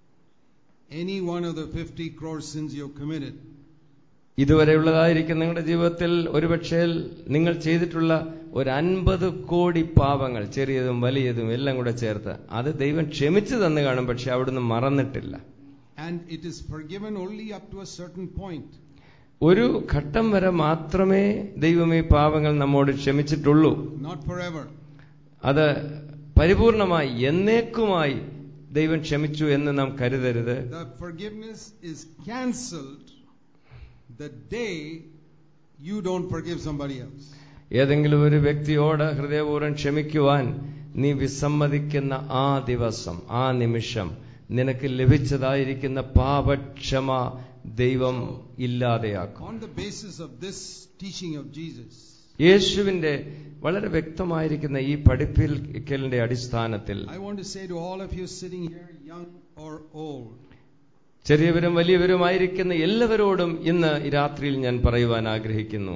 any one of the 50 crore sins you've committed. ഇതുവരെയുള്ളതായിരിക്കും നിങ്ങളുടെ ജീവിതത്തിൽ ഒരുപക്ഷേ നിങ്ങൾ ചെയ്തിട്ടുള്ള ഒരു അൻപത് കോടി പാപങ്ങൾ ചെറിയതും വലിയതും എല്ലാം കൂടെ ചേർത്ത് അത് ദൈവം ക്ഷമിച്ചു തന്നു കാണും പക്ഷെ അവിടുന്ന് മറന്നിട്ടില്ല And it is forgiven only up to a certain point. ഒരു ഘട്ടം വരെ മാത്രമേ ദൈവം ഈ പാപങ്ങൾ നമ്മോട് ക്ഷമിച്ചിട്ടുള്ളൂ Not forever. അത് പരിപൂർണമായി എന്നേക്കുമായി ദൈവം ക്ഷമിച്ചു എന്ന് നാം കരുതരുത് The forgiveness is cancelled the day you don't forgive somebody else. ഏതെങ്കിലും ഒരു വ്യക്തിയോട് ഹൃദയപൂർവ്വം ക്ഷമിക്കുവാൻ നീ വിസമ്മതിക്കുന്ന ആ ദിവസം ആ നിമിഷം നിനക്ക് ലഭിച്ചതായിരിക്കുന്ന പാപക്ഷമ ദൈവം ഇല്ലാതെയാക്കും On the basis of this teaching of Jesus, യേശുവിന്റെ വളരെ വ്യക്തമായിരിക്കുന്ന ഈ പഠിപ്പിക്കലിന്റെ അടിസ്ഥാനത്തിൽ I want to say to all of you sitting here, young or old, ചെറിയവരും വലിയവരുമായിരിക്കുന്ന എല്ലാവരോടും ഇന്ന് ഈ രാത്രിയിൽ ഞാൻ പറയുവാൻ ആഗ്രഹിക്കുന്നു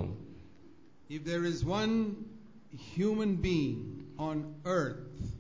if there is one human being on earth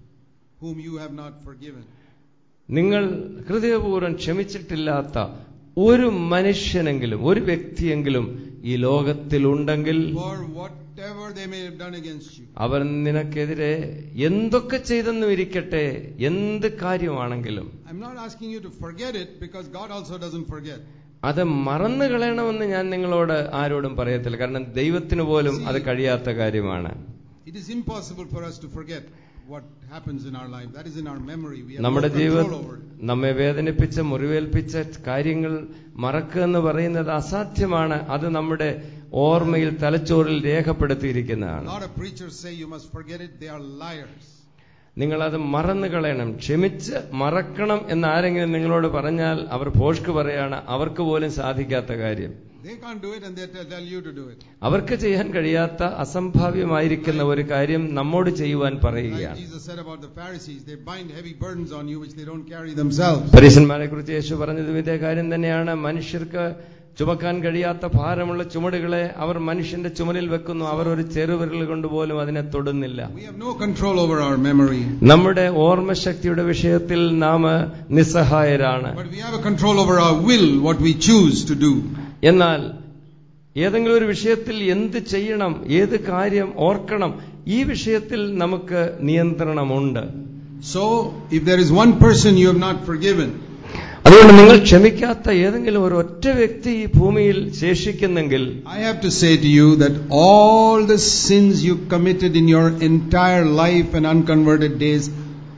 whom you have not forgiven, നിങ്ങൾ ഹൃദയപൂർവ്വം ക്ഷമിച്ചിട്ടില്ലാത്ത ഒരു മനുഷ്യനെങ്കിലും ഒരു വ്യക്തിയെങ്കിലും ഈ ലോകത്തിലുണ്ടെങ്കിൽ for whatever they may have done against you, അവർ നിനക്കെതിരെ എന്തൊക്കെ ചെയ്തെന്നും ഇരിക്കട്ടെ എന്ത് കാര്യമാണെങ്കിലും I'm not asking you to forget it because God also doesn't forget. അത് മറന്നു കളയണമെന്ന് ഞാൻ നിങ്ങളോട് ആരോടും പറയത്തില്ല കാരണം ദൈവത്തിന് പോലും അത് കഴിയാത്ത കാര്യമാണ് It is impossible for us to forget what happens in our life. That is in our memory. We have no നമ്മുടെ ജീവിത control over it. നമ്മെ വേദനിപ്പിച്ച മുറിവേൽപ്പിച്ച കാര്യങ്ങൾ മറക്കുക എന്ന് പറയുന്നത് അസാധ്യമാണ് അത് നമ്മുടെ ഓർമ്മയിൽ തലച്ചോറിൽ രേഖപ്പെടുത്തിയിരിക്കുന്നതാണ് A lot of preachers say you must forget it. They are liars. നിങ്ങളത് മറന്നു കളയണം ക്ഷമിച്ച് മറക്കണം എന്ന് ആരെങ്കിലും നിങ്ങളോട് പറഞ്ഞാൽ അവർ ഭോഷ്ക്ക് പറയാണ് അവർക്ക് പോലും സാധിക്കാത്ത കാര്യം They can't do it and they tell tell you to do it. അവർക്ക് ചെയ്യാൻ കഴിയാത്ത അസംഭാവ്യമായിരിക്കുന്ന ഒരു കാര്യം നമ്മോട് ചെയ്യുവാൻ Like പറയുകയാണ് Jesus said about the Pharisees, they bind heavy burdens on you which they don't carry themselves. പരീശന്മാരെ കുറിച്ച് യേശു പറഞ്ഞതും ഇതേ കാര്യം തന്നെയാണ് മനുഷ്യർക്ക് ചുമക്കാൻ കഴിയാത്ത ഭാരമുള്ള ചുമടുകളെ അവർ മനുഷ്യന്റെ ചുമലിൽ വെക്കുന്നു അവർ ഒരു ചെറുവിരൽ കൊണ്ടുപോലും അതിനെ തൊടുന്നില്ല We have no control over our memory, നമ്മുടെ ഓർമ്മശക്തിയുടെ വിഷയത്തിൽ നാം നിസ്സഹായരാണ് but we have a control over our will, what we choose to do. എന്നാൽ ഏതെങ്കിലും ഒരു വിഷയത്തിൽ എന്ത് ചെയ്യണം ഏത് കാര്യം ഓർക്കണം ഈ വിഷയത്തിൽ നമുക്ക് നിയന്ത്രണമുണ്ട് So, if there is one person you have not forgiven, അതുകൊണ്ട് നിങ്ങൾ ക്ഷമിക്കാത്ത ഏതെങ്കിലും ഒരു ഒറ്റ വ്യക്തി ഈ ഭൂമിയിൽ ശേഷിക്കുന്നെങ്കിൽ I have to say to you that all the sins you committed in your entire life and unconverted days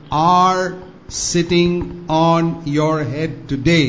are sitting on your head today.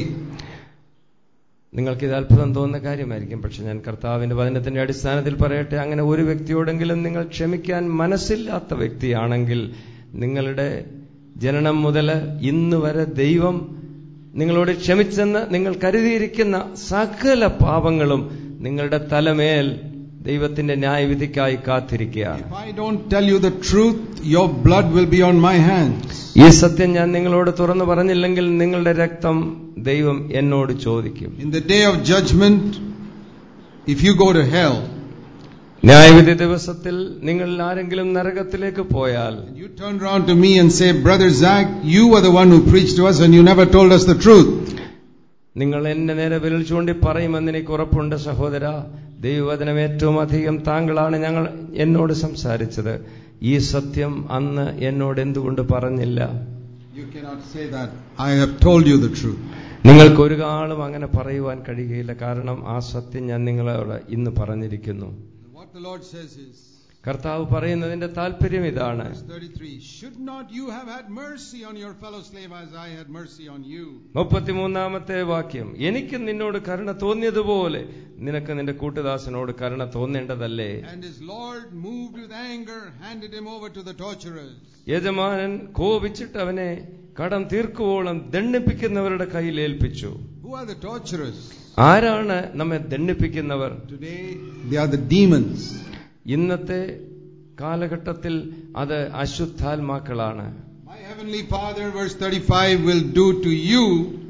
നിങ്ങൾക്ക് ഇത് അത്ഭുതം തോന്നുന്ന കാര്യമായിരിക്കും പക്ഷെ ഞാൻ കർത്താവിന്റെ വചനത്തിന്റെ അടിസ്ഥാനത്തിൽ പറയട്ടെ അങ്ങനെ ഒരു വ്യക്തിയോടെങ്കിലും നിങ്ങൾ ക്ഷമിക്കാൻ മനസ്സില്ലാത്ത വ്യക്തിയാണെങ്കിൽ നിങ്ങളുടെ ജനനം മുതൽ ഇന്ന് വരെ ദൈവം നിങ്ങളോട് ക്ഷമിച്ചെന്ന് നിങ്ങൾ കരുതിയിരിക്കുന്ന സകല പാപങ്ങളും നിങ്ങളുടെ തലമേൽ ദൈവത്തിന്റെ ന്യായവിധിക്കായി കാത്തിരിക്കുകയാണ് If I don't tell you the truth, your blood will be on my hands. ഈ സത്യം ഞാൻ നിങ്ങളോട് തുറന്നു പറഞ്ഞില്ലെങ്കിൽ നിങ്ങളുടെ രക്തം ദൈവം എന്നോട് ചോദിക്കും In the day of judgment, if you go to hell, ന്യായവിധി ദിവസത്തിൽ നിങ്ങൾ ആരെങ്കിലും നരകത്തിലേക്ക് പോയാൽ and you turn around to me and say, Brother Zach, you were the one who preached to us and you never told us the truth. നിങ്ങൾ എന്നെ നേരെ വിരൽ ചൂണ്ടി പറയുമെന്ന് എനിക്ക് ഉറപ്പുണ്ട് സഹോദര ദൈവവചനം ഏറ്റവും അധികം താങ്കളാണ് ഞങ്ങൾ എന്നോട് സംസാരിച്ചത് ഈ സത്യം അന്ന് എന്നോട് എന്തുകൊണ്ട് പറഞ്ഞില്ല You cannot say that. I have told you the truth. നിങ്ങൾക്ക് ഒരു കാലം അങ്ങനെ പറയുവാൻ കഴിയുകയില്ല കാരണം ആ സത്യം ഞാൻ നിങ്ങളോട് ഇന്ന് പറഞ്ഞിരിക്കുന്നു What the Lord says is, കർത്താവ് പറയുന്നതിന്റെ താല്പര്യം ഇതാണ് verse 33, Should not you have had mercy on your fellow slave as I had mercy on you? മുപ്പത്തിമൂന്നാമത്തെ വാക്യം എനിക്ക് നിന്നോട് കരുണ തോന്നിയതുപോലെ നിനക്ക് നിന്റെ കൂട്ടുദാസനോട് കരുണ തോന്നേണ്ടതല്ലേ And his Lord, moved with anger, handed him over to the torturers. യജമാനൻ കോപിച്ചിട്ട് അവനെ കടം തീർക്കുവോളം ദണ്ഡിപ്പിക്കുന്നവരുടെ കയ്യിൽ ഏൽപ്പിച്ചു Who are the torturers? ആരാണ് നമ്മെ ദണ്ഡിപ്പിക്കുന്നവർ Today, they are the demons. ഇന്നത്തെ കാലഘട്ടത്തിൽ അത് അശുദ്ധാത്മാക്കളാണ് My heavenly Father, verse 35, will do to you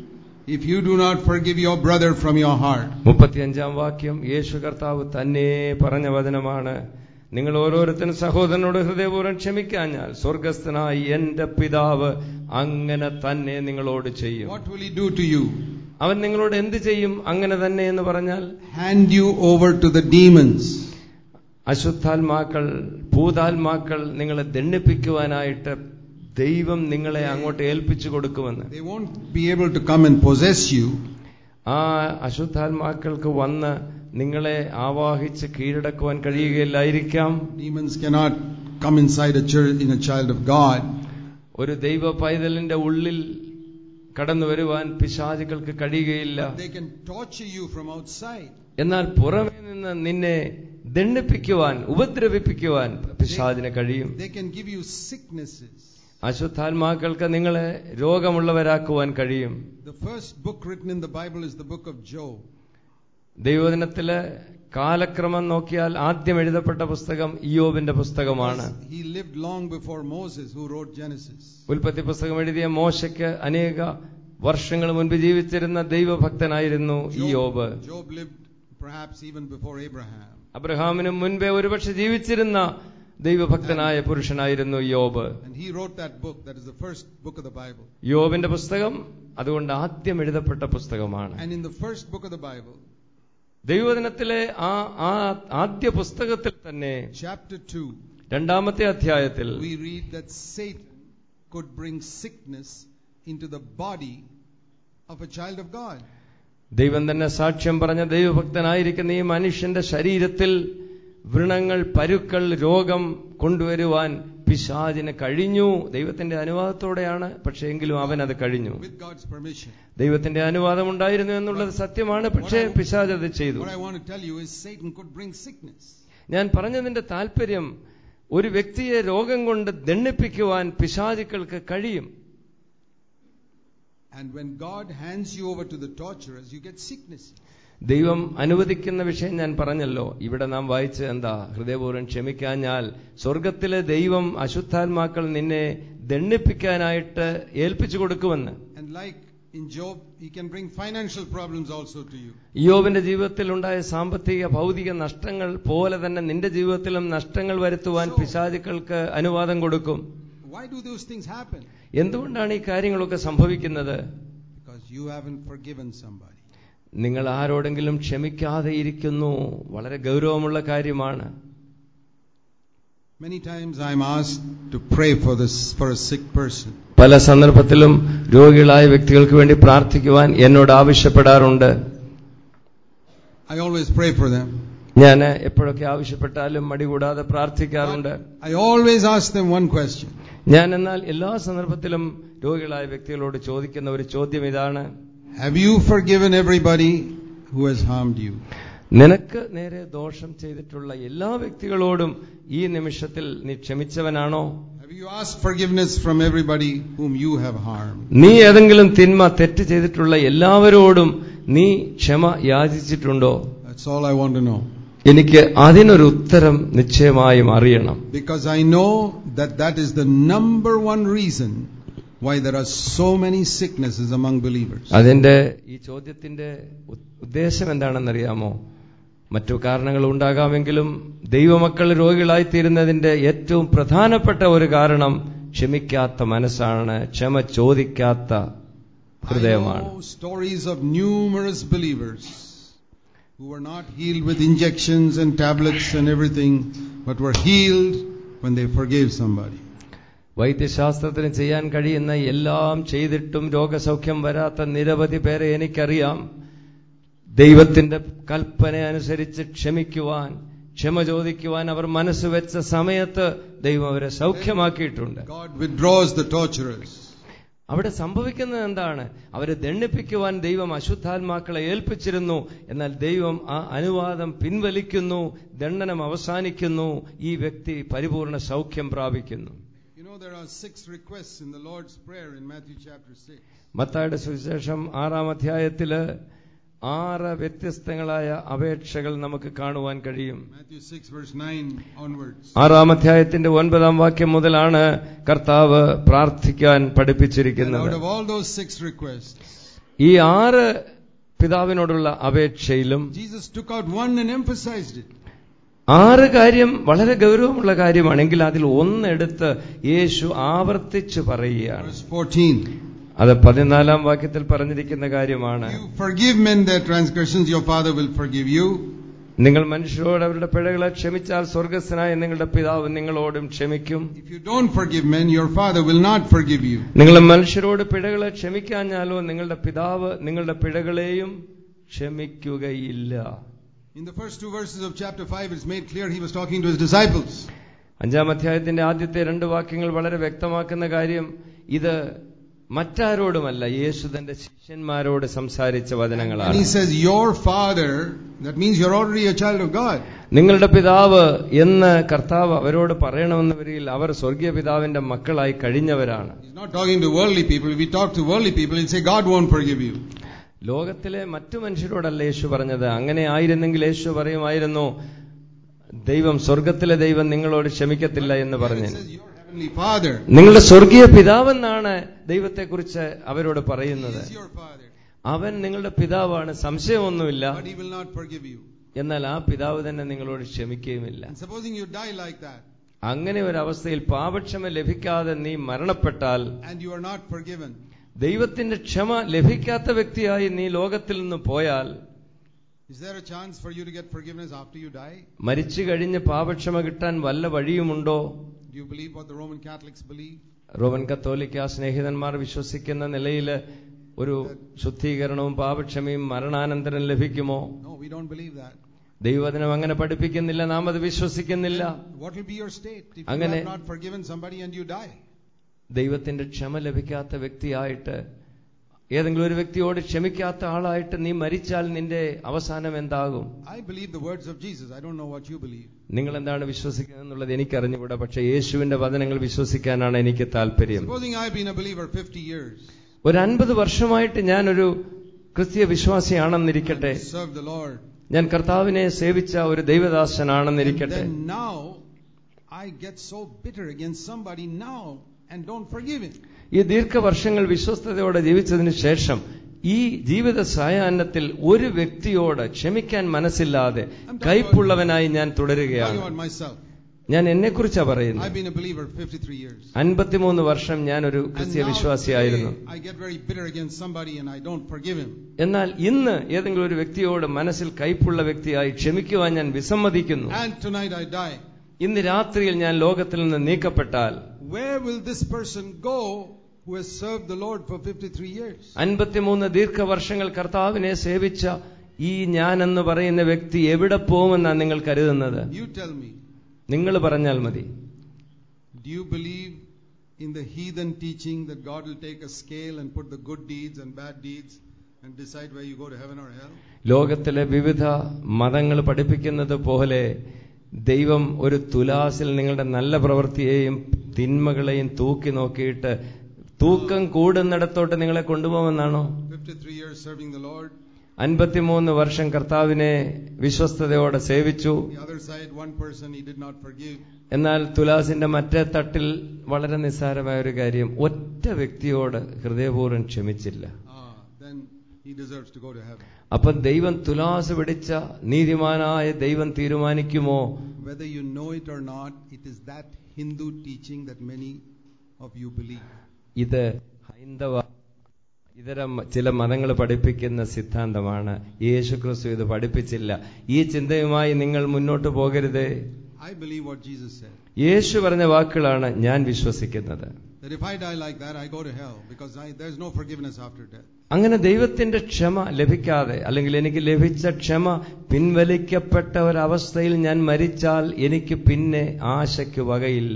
if you do not forgive your brother from your heart. മുപ്പത്തിയഞ്ചാം വാക്യം യേശു കർത്താവ് തന്നെ പറഞ്ഞ വചനമാണ് നിങ്ങൾ ഓരോരുത്തരും സഹോദരനോട് ഹൃദയപൂർവ്വം ക്ഷമിക്കാഞ്ഞാൽ സ്വർഗസ്ഥനായി എന്റെ പിതാവ് അങ്ങനെ തന്നെ നിങ്ങളോട് ചെയ്യും What will he do to you? അവൻ നിങ്ങളോട് എന്ത് ചെയ്യും അങ്ങനെ തന്നെ എന്ന് പറഞ്ഞാൽ Hand you over to the demons. അശുദ്ധാത്മാക്കൾ ഭൂതാത്മാക്കൾ നിങ്ങളെ ദണ്ഡിപ്പിക്കുവാനായിട്ട് ദൈവം നിങ്ങളെ അങ്ങോട്ട് ഏൽപ്പിച്ചു കൊടുക്കുമെന്ന് They won't be able to come and possess you, ആ അശുദ്ധാത്മാക്കൾക്ക് വന്ന് നിങ്ങളെ ആവാഹിച്ച് കീഴടക്കുവാൻ കഴിയുകയില്ലായിരിക്കാം Demons cannot come inside a church in a child of God. ഒരു ദൈവ പൈതലിന്റെ ഉള്ളിൽ കടന്നു വരുവാൻ പിശാചുക്കൾക്ക് കഴിയുകയില്ല They can torture you from outside. എന്നാൽ പുറമേ നിന്ന് നിന്നെ ദണ്ഡിപ്പിക്കുവാൻ ഉപദ്രവിപ്പിക്കുവാൻ പിശാചിന് കഴിയും They can give you sicknesses. അശുദ്ധാത്മാക്കൾക്ക് നിങ്ങളെ രോഗമുള്ളവരാക്കുവാൻ കഴിയും The first book written in the Bible is the book of Job. ദൈവദിനത്തില് കാലക്രമം നോക്കിയാൽ ആദ്യം എഴുതപ്പെട്ട പുസ്തകം ഇയോബിന്റെ പുസ്തകമാണ് He lived long before Moses, who wrote Genesis. ഉൽപ്പത്തി പുസ്തകം എഴുതിയ മോശയ്ക്ക് അനേക വർഷങ്ങൾ മുൻപ് ജീവിച്ചിരുന്ന ദൈവഭക്തനായിരുന്നു ഇയോബ് Job lived perhaps even before Abraham. അബ്രഹാമിനും മുൻപേ ഒരുപക്ഷെ ജീവിച്ചിരുന്ന ദൈവഭക്തനായ പുരുഷനായിരുന്നു യോബ് And he wrote that book. That is the first book of the Bible. യോബിന്റെ പുസ്തകം അതുകൊണ്ട് ആദ്യം എഴുതപ്പെട്ട പുസ്തകമാണ് And in the first book of the Bible, ദൈവദിനത്തിലെ ആ ആ ആദ്യ പുസ്തകത്തിൽ തന്നെ chapter 2, രണ്ടാമത്തെ അധ്യായത്തിൽ we read that Satan could bring sickness into the body of a child of God. ദൈവം തന്നെ സാക്ഷ്യം പറഞ്ഞ ദൈവഭക്തനായിരിക്കുന്ന ഈ മനുഷ്യന്റെ ശരീരത്തിൽ വ്രണങ്ങൾ പരുക്കൾ രോഗം കൊണ്ടുവരുവാൻ പിശാചിന് കഴിഞ്ഞു ദൈവത്തിന്റെ അനുവാദത്തോടെയാണ് പക്ഷേ എങ്കിലും അവൻ അത് കഴിഞ്ഞു With God's permission. ദൈവത്തിന്റെ അനുവാദം ഉണ്ടായിരുന്നു എന്നുള്ളത് സത്യമാണ് പക്ഷേ പിശാജ് അത് ചെയ്തു What I want to tell you is Satan could bring sickness. ഞാൻ പറഞ്ഞതിന്റെ താല്പര്യം ഒരു വ്യക്തിയെ രോഗം കൊണ്ട് ദണ്ണിപ്പിക്കുവാൻ പിശാചുക്കൾക്ക് കഴിയും And when God hands you over to the torturers, you get sickness. ദൈവം അനുവദിക്കുന്ന വിഷയം ഞാൻ പറഞ്ഞല്ലോ ഇവിടെ നാം വായിച്ചത് എന്താ ഹൃദയപൂർവ്വം ക്ഷമിക്കാഞ്ഞാൽ സ്വർഗത്തിലെ ദൈവം അശുദ്ധാത്മാക്കൾ നിന്നെ ദണ്ണിപ്പിക്കാനായിട്ട് ഏൽപ്പിച്ചു കൊടുക്കുമെന്ന് And like in Job, he can bring financial problems also to you. യോബിന്റെ ജീവിതത്തിൽ ഉണ്ടായ സാമ്പത്തിക ഭൗതിക നഷ്ടങ്ങൾ പോലെ തന്നെ നിന്റെ ജീവിതത്തിലും നഷ്ടങ്ങൾ വരുത്തുവാൻ പിശാചുക്കൾക്ക് അനുവാദം കൊടുക്കും Why do those things happen? എന്തുകൊണ്ടാണ് ഈ കാര്യങ്ങളൊക്കെ സംഭവിക്കുന്നത് Because you haven't forgiven somebody. നിങ്ങൾ ആരോടെങ്കിലും ക്ഷമിക്കാതെ ഇരിക്കുന്നു വളരെ ഗൗരവമുള്ള കാര്യമാണ് Many times I'm asked to pray for this for a sick person. പല സന്ദർഭത്തിലും രോഗികളായ വ്യക്തികൾക്ക് വേണ്ടി പ്രാർത്ഥിക്കുവാൻ എന്നോട് ആവശ്യപ്പെടാറുണ്ട് I always pray for them. ഞാൻ എപ്പോഴൊക്കെ ആവശ്യപ്പെട്ടാലും മടി കൂടാതെ പ്രാർത്ഥിക്കാറുണ്ട് I always ask them one question. ഞാൻ എന്നാൽ എല്ലാ സന്ദർഭത്തിലും രോഗികളായ വ്യക്തികളോട് ചോദിക്കുന്ന ഒരു ചോദ്യം ഇതാണ് Have you forgiven everybody who has harmed you? നിനക്ക് നേരെ ദോഷം ചെയ്തിട്ടുള്ള എല്ലാ വ്യക്തികളോടും ഈ നിമിഷത്തിൽ നീ ക്ഷമിച്ചവനാണോ Have you asked forgiveness from everybody whom you have harmed? നീ ഏതെങ്കിലും തിന്മ തെറ്റ് ചെയ്തിട്ടുള്ള എല്ലാവരോടും നീ ക്ഷമ യാചിച്ചിട്ടുണ്ടോ That's all I want to know. എനിക്ക് അതിനൊരു ഉത്തരം നിശ്ചയമായും അറിയണം Because I know that that is the number one reason why there are so many sicknesses among believers. അതിന്റെ ഈ ചോദ്യത്തിന്റെ ഉ- ഉദ്ദേശം എന്താണെന്നറിയാമോ മറ്റു കാരണങ്ങൾ ഉണ്ടാകാമെങ്കിലും ദൈവമക്കൾ രോഗികളായിത്തീരുന്നതിന്റെ ഏറ്റവും പ്രധാനപ്പെട്ട ഒരു കാരണം ക്ഷമിക്കാത്ത മനസ്സാണ് ക്ഷമ ചോദിക്കാത്ത I ഹൃദയമാണ് know stories of numerous believers who were not healed with injections and tablets and everything, but were healed when they forgave somebody. വൈദ്യശാസ്ത്രത്തിന് ചെയ്യാൻ കഴിയുന്ന എല്ലാം ചെയ്തിട്ടും രോഗസൗഖ്യം വരാത്ത നിരവധി പേരെ എനിക്കറിയാം ദൈവത്തിന്റെ കൽപ്പന അനുസരിച്ച് ക്ഷമിക്കുവാൻ ക്ഷമ ചോദിക്കുവാൻ അവർ മനസ്സ് വെച്ച സമയത്ത് ദൈവം അവരെ സൗഖ്യമാക്കിയിട്ടുണ്ട് God withdraws the torturers. അവിടെ സംഭവിക്കുന്നത് എന്താണ് അവരെ ദണ്ഡിപ്പിക്കുവാൻ ദൈവം അശുദ്ധാത്മാക്കളെ ഏൽപ്പിച്ചിരുന്നു എന്നാൽ ദൈവം ആ അനുവാദം പിൻവലിക്കുന്നു ദണ്ഡനം അവസാനിക്കുന്നു ഈ വ്യക്തി പരിപൂർണ സൗഖ്യം പ്രാപിക്കുന്നു You know, there are six requests in the Lord's Prayer in Matthew chapter 6. മത്തായുടെ സുവിശേഷം ആറാം അധ്യായത്തില് ആറ് വ്യത്യസ്തങ്ങളായ അപേക്ഷകൾ നമുക്ക് കാണുവാൻ കഴിയും Matthew 6, verse 9 onwards. ആറാം അധ്യായത്തിന്റെ ഒൻപതാം വാക്യം മുതലാണ് കർത്താവ് പ്രാർത്ഥിക്കാൻ And പഠിപ്പിച്ചിരിക്കുന്നത് out of all those six requests, ഈ ആറ് പിതാവിനോടുള്ള അപേക്ഷയിലും Jesus took out one and emphasized it. ആറ് കാര്യം വളരെ ഗൗരവമുള്ള കാര്യമാണെങ്കിൽ അതിൽ ഒന്നെടുത്ത് യേശു ആവർത്തിച്ചു പറയുകയാണ് Verse 14. അത് പതിനാലാം വാക്യത്തിൽ പറഞ്ഞിരിക്കുന്ന കാര്യമാണ് You forgive men their transgressions, your Father will forgive you. നിങ്ങൾ മനുഷ്യരോട് അവരുടെ പിഴകളെ ക്ഷമിച്ചാൽ സ്വർഗസ്വനായ നിങ്ങളുടെ പിതാവ് നിങ്ങളോടും ക്ഷമിക്കും If you don't forgive men, your Father will not forgive you. നിങ്ങൾ മനുഷ്യരോട് പിഴകളെ ക്ഷമിക്കാഞ്ഞാലോ നിങ്ങളുടെ പിതാവ് നിങ്ങളുടെ പിഴകളെയും ക്ഷമിക്കുകയില്ല In the first two verses of chapter 5, it's made clear he was talking to his disciples. അഞ്ചാം അധ്യായത്തിന്റെ ആദ്യത്തെ രണ്ട് വാക്യങ്ങൾ വളരെ വ്യക്തമാക്കുന്ന കാര്യം ഇത് മറ്റാരോടുമല്ല യേശു തന്റെ ശിഷ്യന്മാരോട് സംസാരിച്ച And വചനങ്ങളാണ് he says, Your Father, that means you're already a child of God. നിങ്ങളുടെ പിതാവ് എന്ന് കർത്താവ് അവരോട് പറയണമെന്ന് വരികിൽ അവർ സ്വർഗീയ പിതാവിന്റെ മക്കളായി കഴിഞ്ഞവരാണ് He's not talking to worldly people. If we talk to worldly people, he'll say, God won't forgive you. ലോകത്തിലെ മറ്റു മനുഷ്യരോടല്ല യേശു പറഞ്ഞത് അങ്ങനെ ആയിരുന്നെങ്കിൽ യേശു പറയുമായിരുന്നു ദൈവം സ്വർഗത്തിലെ ദൈവം നിങ്ങളോട് ക്ഷമിക്കത്തില്ല എന്ന് Here പറഞ്ഞു it says, Your heavenly Father നിങ്ങളുടെ സ്വർഗീയ പിതാവെന്നാണ് ദൈവത്തെക്കുറിച്ച് അവരോട് he പറയുന്നത് is your Father, അവൻ നിങ്ങളുടെ പിതാവാണ് സംശയമൊന്നുമില്ല but he will not forgive you. എന്നാൽ ആ പിതാവ് തന്നെ നിങ്ങളോട് ക്ഷമിക്കുകയുമില്ല And supposing you die like that, അങ്ങനെ ഒരു അവസ്ഥയിൽ പാപക്ഷമ ലഭിക്കാതെ നീ മരണപ്പെട്ടാൽ and you are not forgiven, ദൈവത്തിന്റെ ക്ഷമ ലഭിക്കാത്ത വ്യക്തിയായി നീ ലോകത്തിൽ നിന്ന് പോയാൽ is there a chance for you to get forgiveness after you die? മരിച്ചു കഴിഞ്ഞ് പാപക്ഷമ കിട്ടാൻ വല്ല വഴിയുമുണ്ടോ Do you believe what the Roman Catholics believe? Roman കത്തോലിക്ക സ്നേഹിതന്മാർ വിശ്വസിക്കുന്ന നിലയിൽ ഒരു ശുദ്ധീകരണവും പാപക്ഷമയും മരണാനന്തരം ലഭിക്കുമോ No, we don't believe that. ദൈവവചനം അങ്ങനെ പഠിപ്പിക്കുന്നില്ല നാം അത് വിശ്വസിക്കുന്നില്ല What will be your state if you അങ്ങനെ- have not forgiven somebody and you die? ദൈവത്തിന്റെ ക്ഷമ ലഭിക്കാത്ത വ്യക്തിയായിട്ട് ഏതെങ്കിലും ഒരു വ്യക്തിയോട് ക്ഷമിക്കാത്ത ആളായിട്ട് നീ മരിച്ചാൽ നിന്റെ അവസാനം എന്താകും I believe the words of Jesus. I don't know what you believe. നിങ്ങൾ എന്താണ് വിശ്വസിക്കുന്നത് എന്നുള്ളത് എനിക്കറിഞ്ഞുകൂടാ പക്ഷേ യേശുവിന്റെ വചനങ്ങൾ വിശ്വസിക്കാനാണ് എനിക്ക് താല്പര്യം Supposing I've been a believer 50 years, ഒരു അൻപത് വർഷമായിട്ട് ഞാനൊരു ക്രിസ്തീയ വിശ്വാസിയാണെന്നിരിക്കട്ടെ serve the Lord, ഞാൻ കർത്താവിനെ സേവിച്ച ഒരു and ദൈവദാസനാണെന്നിരിക്കട്ടെ then now I get so bitter against somebody now and don't forgive him. ഈ ദീർഘവർഷങ്ങൾ വിശ്വസ്തയോടെ ജീവിച്ചതിന് ശേഷം ഈ ജീവിത സായാഹ്നത്തിൽ ഒരു വ്യക്തിയോട് ക്ഷമിക്കാൻ മനസ്സില്ലാതെ കൈപ്പുള്ളവനായി ഞാൻ I'm തുടരുകയാണ് talking about myself. ഞാൻ എന്നെക്കുറിച്ചാ I've പറയുന്നത് been a believer 53 years. അൻപത്തിമൂന്ന് വർഷം ഞാൻ ഒരു And ക്രിസ്തീയ now വിശ്വാസിയായിരുന്നു today, I get very bitter against somebody and I don't forgive him. എന്നാൽ ഇന്ന് ഏതെങ്കിലും ഒരു വ്യക്തിയോട് മനസ്സിൽ കൈപ്പുള്ള വ്യക്തിയായി ക്ഷമിക്കുവാൻ ഞാൻ വിസമ്മതിക്കുന്നു And tonight I die. ഇന്ന് രാത്രിയിൽ ഞാൻ ലോകത്തിൽ നിന്ന് നീക്കപ്പെട്ടാൽ Where will this person go who has served the Lord for 53 years? അൻപത്തിമൂന്ന് ദീർഘവർഷങ്ങൾ കർത്താവിനെ സേവിച്ച ഈ ഞാൻ എന്ന് പറയുന്ന വ്യക്തി എവിടെ പോകുമെന്നാണ് നിങ്ങൾ കരുതുന്നത് You tell me. നിങ്ങൾ പറഞ്ഞാൽ മതി Do you believe in the heathen teaching that God will take a scale and put the good deeds and bad deeds and decide where you go to heaven or hell? ലോകത്തിലെ വിവിധ മതങ്ങൾ പഠിപ്പിക്കുന്നത് പോലെ ദൈവം ഒരു തുലാസിൽ നിങ്ങളുടെ നല്ല പ്രവൃത്തിയെയും തിന്മകളെയും തൂക്കി നോക്കിയിട്ട് തൂക്കം കൂടുന്നിടത്തോട്ട് നിങ്ങളെ കൊണ്ടുപോകുമെന്നാണോ 53 years serving the Lord. അൻപത്തിമൂന്ന് വർഷം കർത്താവിനെ വിശ്വസ്തയോടെ സേവിച്ചു The other side, one person he did not forgive. എന്നാൽ തുലാസിന്റെ മറ്റേ തട്ടിൽ വളരെ നിസ്സാരമായ ഒരു കാര്യം ഒറ്റ വ്യക്തിയോട് ഹൃദയപൂർവ്വം ക്ഷമിച്ചില്ല Ah, then he deserves to go to heaven. അപ്പൊ ദൈവം തുലാസ് പിടിച്ച നീതിമാനായ ദൈവം തീരുമാനിക്കുമോ Whether you know it or not, it is that Hindu teaching that many of you believe. ഇത് ഹൈന്ദവ ഇതര മ- ചില മതങ്ങൾ പഠിപ്പിക്കുന്ന സിദ്ധാന്തമാണ് യേശു ക്രിസ്തു ഇത് പഠിപ്പിച്ചില്ല ഈ ചിന്തയുമായി നിങ്ങൾ മുന്നോട്ട് പോകരുത് I believe what Jesus said. യേശു പറഞ്ഞ വാക്കുകളാണ് ഞാൻ വിശ്വസിക്കുന്നത് That if I die like that, I go to hell because I, there's no forgiveness after death. അങ്ങനെ ദൈവത്തിന്റെ ക്ഷമ ലഭിക്കാതെ അല്ലെങ്കിൽ എനിക്ക് ലഭിച്ച ക്ഷമ പിൻവലിക്കപ്പെട്ട ഒരവസ്ഥയിൽ ഞാൻ മരിച്ചാൽ എനിക്ക് പിന്നെ ആശയ്ക്ക് വകയില്ല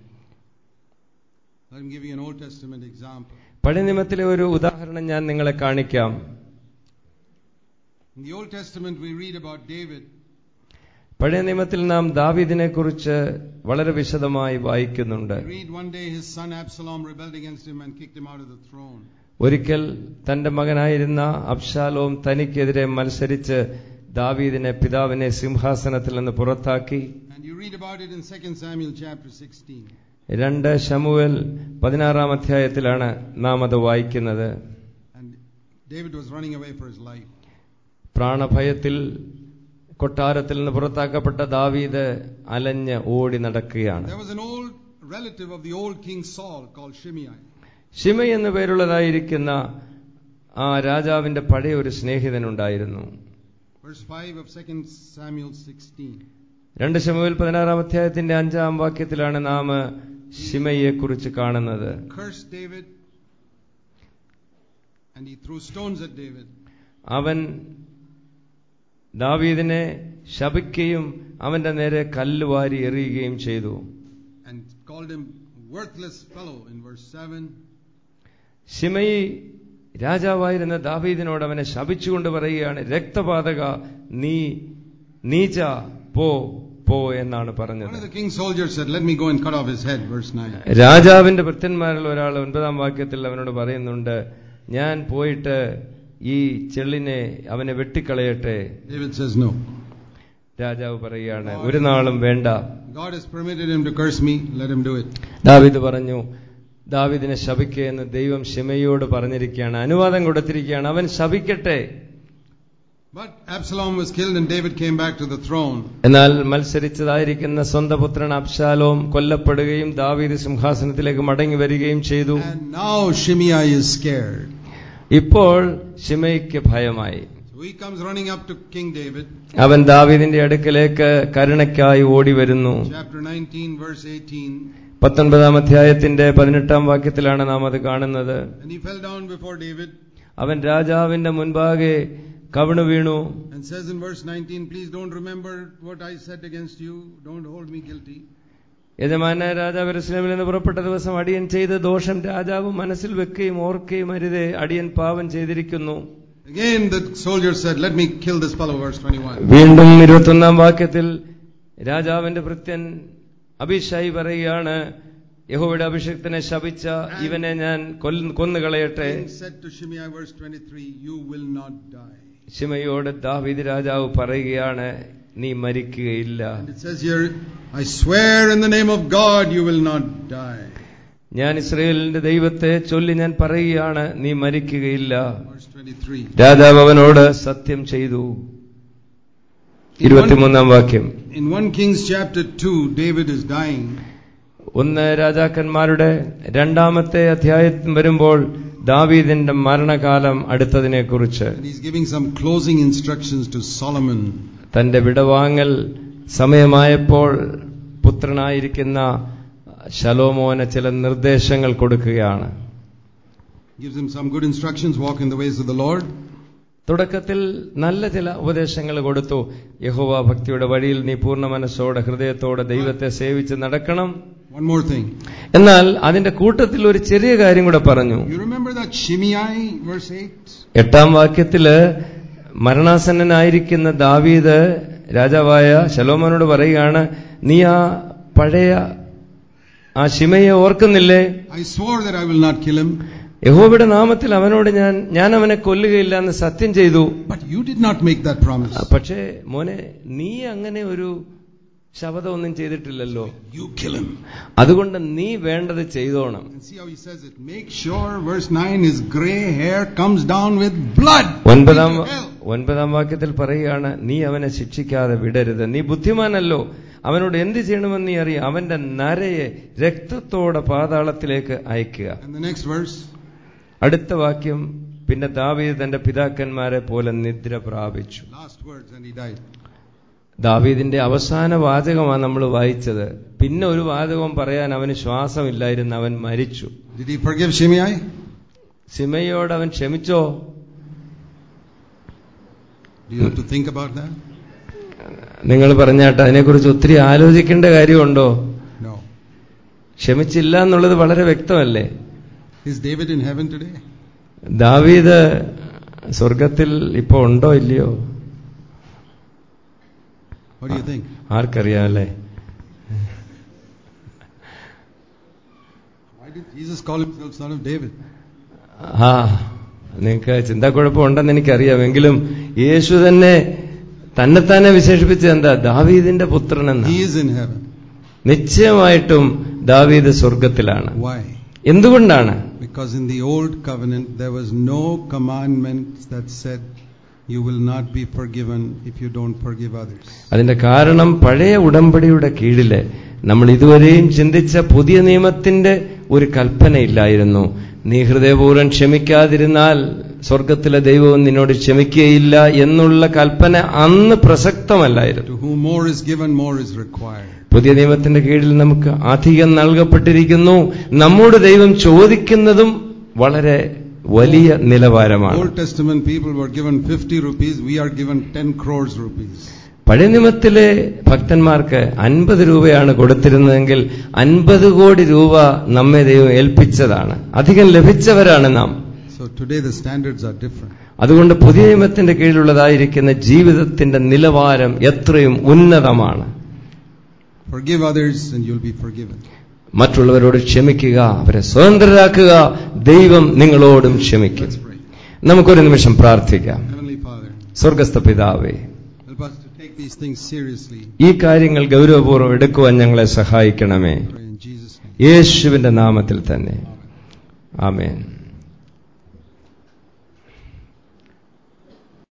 Let me give you an Old Testament example. പഴയ നിയമത്തിലെ ഒരു ഉദാഹരണം ഞാൻ നിങ്ങളെ കാണിക്കാം In the Old Testament, we read about David പഴയ നിയമത്തിൽ നാം ദാവീദിനെ കുറിച്ച് വളരെ വിശദമായി വായിക്കുന്നുണ്ട് We read one day his son Absalom rebelled against him and kicked him out of the throne. ഒരിക്കൽ തന്റെ മകനായിരുന്ന അബ്ഷാലോം തനിക്കെതിരെ മത്സരിച്ച് ദാവീദിനെ പിതാവിനെ സിംഹാസനത്തിൽ നിന്ന് പുറത്താക്കി And you read about it in 2 Samuel chapter 16. രണ്ട് ശമുവേൽ പതിനാറാം അധ്യായത്തിലാണ് നാം അത് വായിക്കുന്നത് And David was running away for his life. പ്രാണഭയത്തിൽ കൊട്ടാരത്തിൽ നിന്ന് പുറത്താക്കപ്പെട്ട ദാവീദ് അലഞ്ഞ് ഓടി നടക്കുകയാണ് There was an old relative of the old king Saul called Shimei. Shima എന്നു പേരുള്ളതായിരിക്കുന്ന ആ രാജാവിന്റെ പഴയ ഒരു സ്നേഹിതനുണ്ടായിരുന്നു Verse 5 of 2 Samuel 16. രണ്ട് ശമുവേൽ പതിനാറാം അധ്യായത്തിന്റെ അഞ്ചാം വാക്യത്തിലാണ് നാം ഷിമയെ കുറിച്ച് കാണുന്നത് Cursed David and he threw stones at David. അവൻ ദാവീദിനെ ശപിക്കുകയും അവന്റെ നേരെ കല്ലുവാരി എറിയുകയും ചെയ്തു and called him worthless fellow in verse 7. Shimei രാജാവായിരുന്ന ദാവീദിനോട് അവനെ ശപിച്ചുകൊണ്ട് പറയുകയാണ് രക്തപാതക നീ നീച്ച പോ പോ എന്നാണ് One പറഞ്ഞത് of the king's soldiers said, Let me go and cut off his head, verse 9. രാജാവിന്റെ ഭൃത്യന്മാരിൽ ഒരാൾ ഒൻപതാം വാക്യത്തിൽ അവനോട് പറയുന്നുണ്ട് ഞാൻ പോയിട്ട് ഈ ചെള്ളിനെ അവനെ വെട്ടിക്കളയട്ടെ David says, No. രാജാവ് പറയുകയാണ് ഒരു നാളും വേണ്ട God has permitted him to curse me, let him do it. ദാവീദ് പറഞ്ഞു ദാവീദിനെ ശപിക്കുക എന്ന് ദൈവം ഷിമയോട് പറഞ്ഞിരിക്കുകയാണ് അനുവാദം കൊടുത്തിരിക്കുകയാണ് അവൻ ശപിക്കട്ടെ But Absalom was killed and David came back to the throne. എന്നാൽ മത്സരിച്ചതായിരിക്കുന്ന സ്വന്തം പുത്രൻ അബ്ശാലോം കൊല്ലപ്പെടുകയും ദാവീദ് സിംഹാസനത്തിലേക്ക് മടങ്ങി വരികയും ചെയ്തു And now Shimei is scared. ഇപ്പോൾ ഷിമയ്ക്ക് ഭയമായി So he comes running up to King David, അവൻ ദാവീദിന്റെ അടുക്കലേക്ക് കരുണയ്ക്കായി ഓടി വരുന്നു chapter 19, verse 18. പത്തൊൻപതാം അധ്യായത്തിന്റെ പതിനെട്ടാം വാക്യത്തിലാണ് നാം അത് കാണുന്നത് And he fell down before David അവൻ രാജാവിന്റെ മുൻപാകെ കവിണു വീണു and says in verse 19, Please don't remember what I said against you, don't hold me guilty. യജമാന രാജാവ് എരുസലേമിൽ നിന്ന് പുറപ്പെട്ട ദിവസം അടിയൻ ചെയ്ത ദോഷം രാജാവ് മനസ്സിൽ വെക്കുകയും ഓർക്കുകയും അരുതേ അടിയൻ പാപം ചെയ്തിരിക്കുന്നു Again, the soldier said, Let me kill this fellow, verse 21. വീണ്ടും ഇരുപത്തൊന്നാം വാക്യത്തിൽ രാജാവിന്റെ ഭൃത്യൻ അഭിഷായി പറയുകയാണ് യഹോവയുടെ അഭിഷേകത്തിനെ ശപിച്ച ഇവനെ ഞാൻ കൊല്ല- കൊന്നുകളയട്ടെ King said to Shimei, verse 23, You will not die. ശിമയോട് ദാവീദ് രാജാവ് പറയുകയാണ് നീ മരിക്കുകയില്ല And it says here, I swear in the name of God, you will not die. ഞാൻ ഇസ്രയേലിന്റെ ദൈവത്തെ ചൊല്ലി ഞാൻ പറയുകയാണ് നീ മരിക്കുകയില്ല Verse 23. രാജാവ് അവനോട് സത്യം ചെയ്തു ഇരുപത്തിമൂന്നാം വാക്യം In 1 Kings chapter 2, David is dying. ഒന്ന് രാജാക്കന്മാരുടെ രണ്ടാമത്തെ അധ്യായത്തിൽ വരുമ്പോൾ ദാവീദിന്റെ മരണകാലം അടുത്തതിനെ കുറിച്ച് And he's giving some closing instructions to Solomon. തന്റെ വിടവാങ്ങൽ സമയമായപ്പോൾ പുത്രനായിരിക്കുന്ന ശലോമോന് ചില നിർദ്ദേശങ്ങൾ കൊടുക്കുകയാണ് Gives him some good instructions, walk in the ways of the Lord. തുടക്കത്തിൽ നല്ല ചില ഉപദേശങ്ങൾ കൊടുത്തു യഹോവ ഭക്തിയുടെ വഴിയിൽ നീ പൂർണ്ണ മനസ്സോടെ ഹൃദയത്തോടെ ദൈവത്തെ സേവിച്ച് നടക്കണം One more thing. എന്നാൽ അതിന്റെ കൂട്ടത്തിൽ ഒരു ചെറിയ കാര്യം കൂടെ പറഞ്ഞു You remember that Shimei, verse 8? എട്ടാം വാക്യത്തില് മരണാസന്നനായിരിക്കുന്ന ദാവീദ് രാജാവായ ശലോമോനോട് പറയുകയാണ് നീ ആ പഴയ ആ ശിമയെ ഓർക്കുന്നില്ലേ I swore that I will not kill him, യഹോവയുടെ നാമത്തിൽ അവനോട് ഞാൻ ഞാൻ അവനെ കൊല്ലുകയില്ല എന്ന് സത്യം ചെയ്തു but you did not make that promise. പക്ഷേ മോനെ നീ അങ്ങനെ ഒരു ശബദമൊന്നും ചെയ്തിട്ടില്ലല്ലോ You kill him. അതുകൊണ്ട് നീ വേണ്ടത് ചെയ്തോണം And see how he says it. Make sure, verse 9, his gray hair comes down with blood. ഒൻപതാം into hell. ഒൻപതാം വാക്യത്തിൽ പറയുകയാണ് നീ അവനെ ശിക്ഷിക്കാതെ വിടരുത് നീ ബുദ്ധിമാനല്ലോ അവനോട് എന്ത് ചെയ്യണമെന്ന് നീ അറിയാം അവന്റെ നരയെ രക്തത്തോടെ പാതാളത്തിലേക്ക് അയക്കുക And the next verse. അടുത്ത വാക്യം പിന്നെ ദാവീദ് തന്റെ പിതാക്കന്മാരെ പോലെ നിദ്ര പ്രാപിച്ചു Last words, and he died. ദാവീദിന്റെ അവസാന വാചകമാണ് നമ്മൾ വായിച്ചത് പിന്നെ ഒരു വാചകം പറയാൻ അവന് ശ്വാസമില്ലായിരുന്നു അവൻ മരിച്ചു Did he forgive Shimei? സിമയോട് അവൻ ക്ഷമിച്ചോ Do you have to think about that? നിങ്ങൾ പറഞ്ഞാട്ട് അതിനെക്കുറിച്ച് ഒത്തിരി ആലോചിക്കേണ്ട കാര്യമുണ്ടോ No. ക്ഷമിച്ചില്ല എന്നുള്ളത് വളരെ വ്യക്തമല്ലേ Is David in heaven today? ദാവീദ് സ്വർഗത്തിൽ ഇപ്പോ ഉണ്ടോ ഇല്ലയോ What do you think? ആർക്കറിയാം അല്ലേ Why did Jesus call himself son of David? ആ നിങ്ങൾക്ക് ചിന്താക്കുഴപ്പമുണ്ടെന്ന് എനിക്കറിയാം എങ്കിലും യേശു തന്നെ തന്നെത്താനെ വിശേഷിപ്പിച്ചത് എന്താ ദാവീദിന്റെ പുത്രനെന്ന് He is in heaven. നിശ്ചയമായിട്ടും ദാവീദ് സ്വർഗത്തിലാണ് Why? എന്തുകൊണ്ടാണ് Because in the old covenant there was no commandment that said you will not be forgiven if you don't forgive others. അതിന്റെ കാരണം പഴയ ഉടമ്പടിയുടെ കീഴില് നമ്മൾ ഇതുവരെയും ചിന്തിച്ച പുതിയ നിയമത്തിന്റെ ഒരു കൽപ്പനയില്ലായിരുന്നു നീ ഹൃദയപൂർവ്വം ക്ഷമിക്കാതിരുന്നാൽ സ്വർഗത്തിലെ ദൈവവും നിന്നോട് ക്ഷമിക്കുകയില്ല എന്നുള്ള കൽപ്പന അന്ന് പ്രസക്തമല്ലായിരുന്നു To whom more is given, more is required. പുതിയ നിയമത്തിന്റെ കീഴിൽ നമുക്ക് അധികം നൽകപ്പെട്ടിരിക്കുന്നു നമ്മോട് ദൈവം ചോദിക്കുന്നതും വളരെ വലിയ നിലവാരമാണ് Old Testament people were given 50 rupees, we are given 10 crores rupees. പഴയ നിയമത്തിലെ ഭക്തന്മാർക്ക് അൻപത് രൂപയാണ് കൊടുത്തിരുന്നതെങ്കിൽ അൻപത് കോടി രൂപ നമ്മെ ദൈവം ഏൽപ്പിച്ചതാണ് അധികം ലഭിച്ചവരാണ് നാം So today the standards are different. അതുകൊണ്ട് പുതിയ നിയമത്തിന്റെ കീഴിലുള്ളതായിരിക്കുന്ന ജീവിതത്തിന്റെ നിലവാരം എത്രയും ഉന്നതമാണ് Forgive others and you'll be forgiven. മറ്റുള്ളവരോട് ക്ഷമിക്കുക അവരെ സ്വതന്ത്രരാക്കുക ദൈവം നിങ്ങളോടും ക്ഷമിക്കും Let's pray. നമുക്കൊരു നിമിഷം പ്രാർത്ഥിക്കാം Heavenly Father, സ്വർഗസ്ഥ പിതാവേ help us to take these things seriously. ഈ കാര്യങ്ങൾ ഗൗരവപൂർവ്വം എടുക്കുവാൻ ഞങ്ങളെ സഹായിക്കണമേ Pray in Jesus' name. യേശുവിന്റെ നാമത്തിൽ തന്നെ ആമേൻ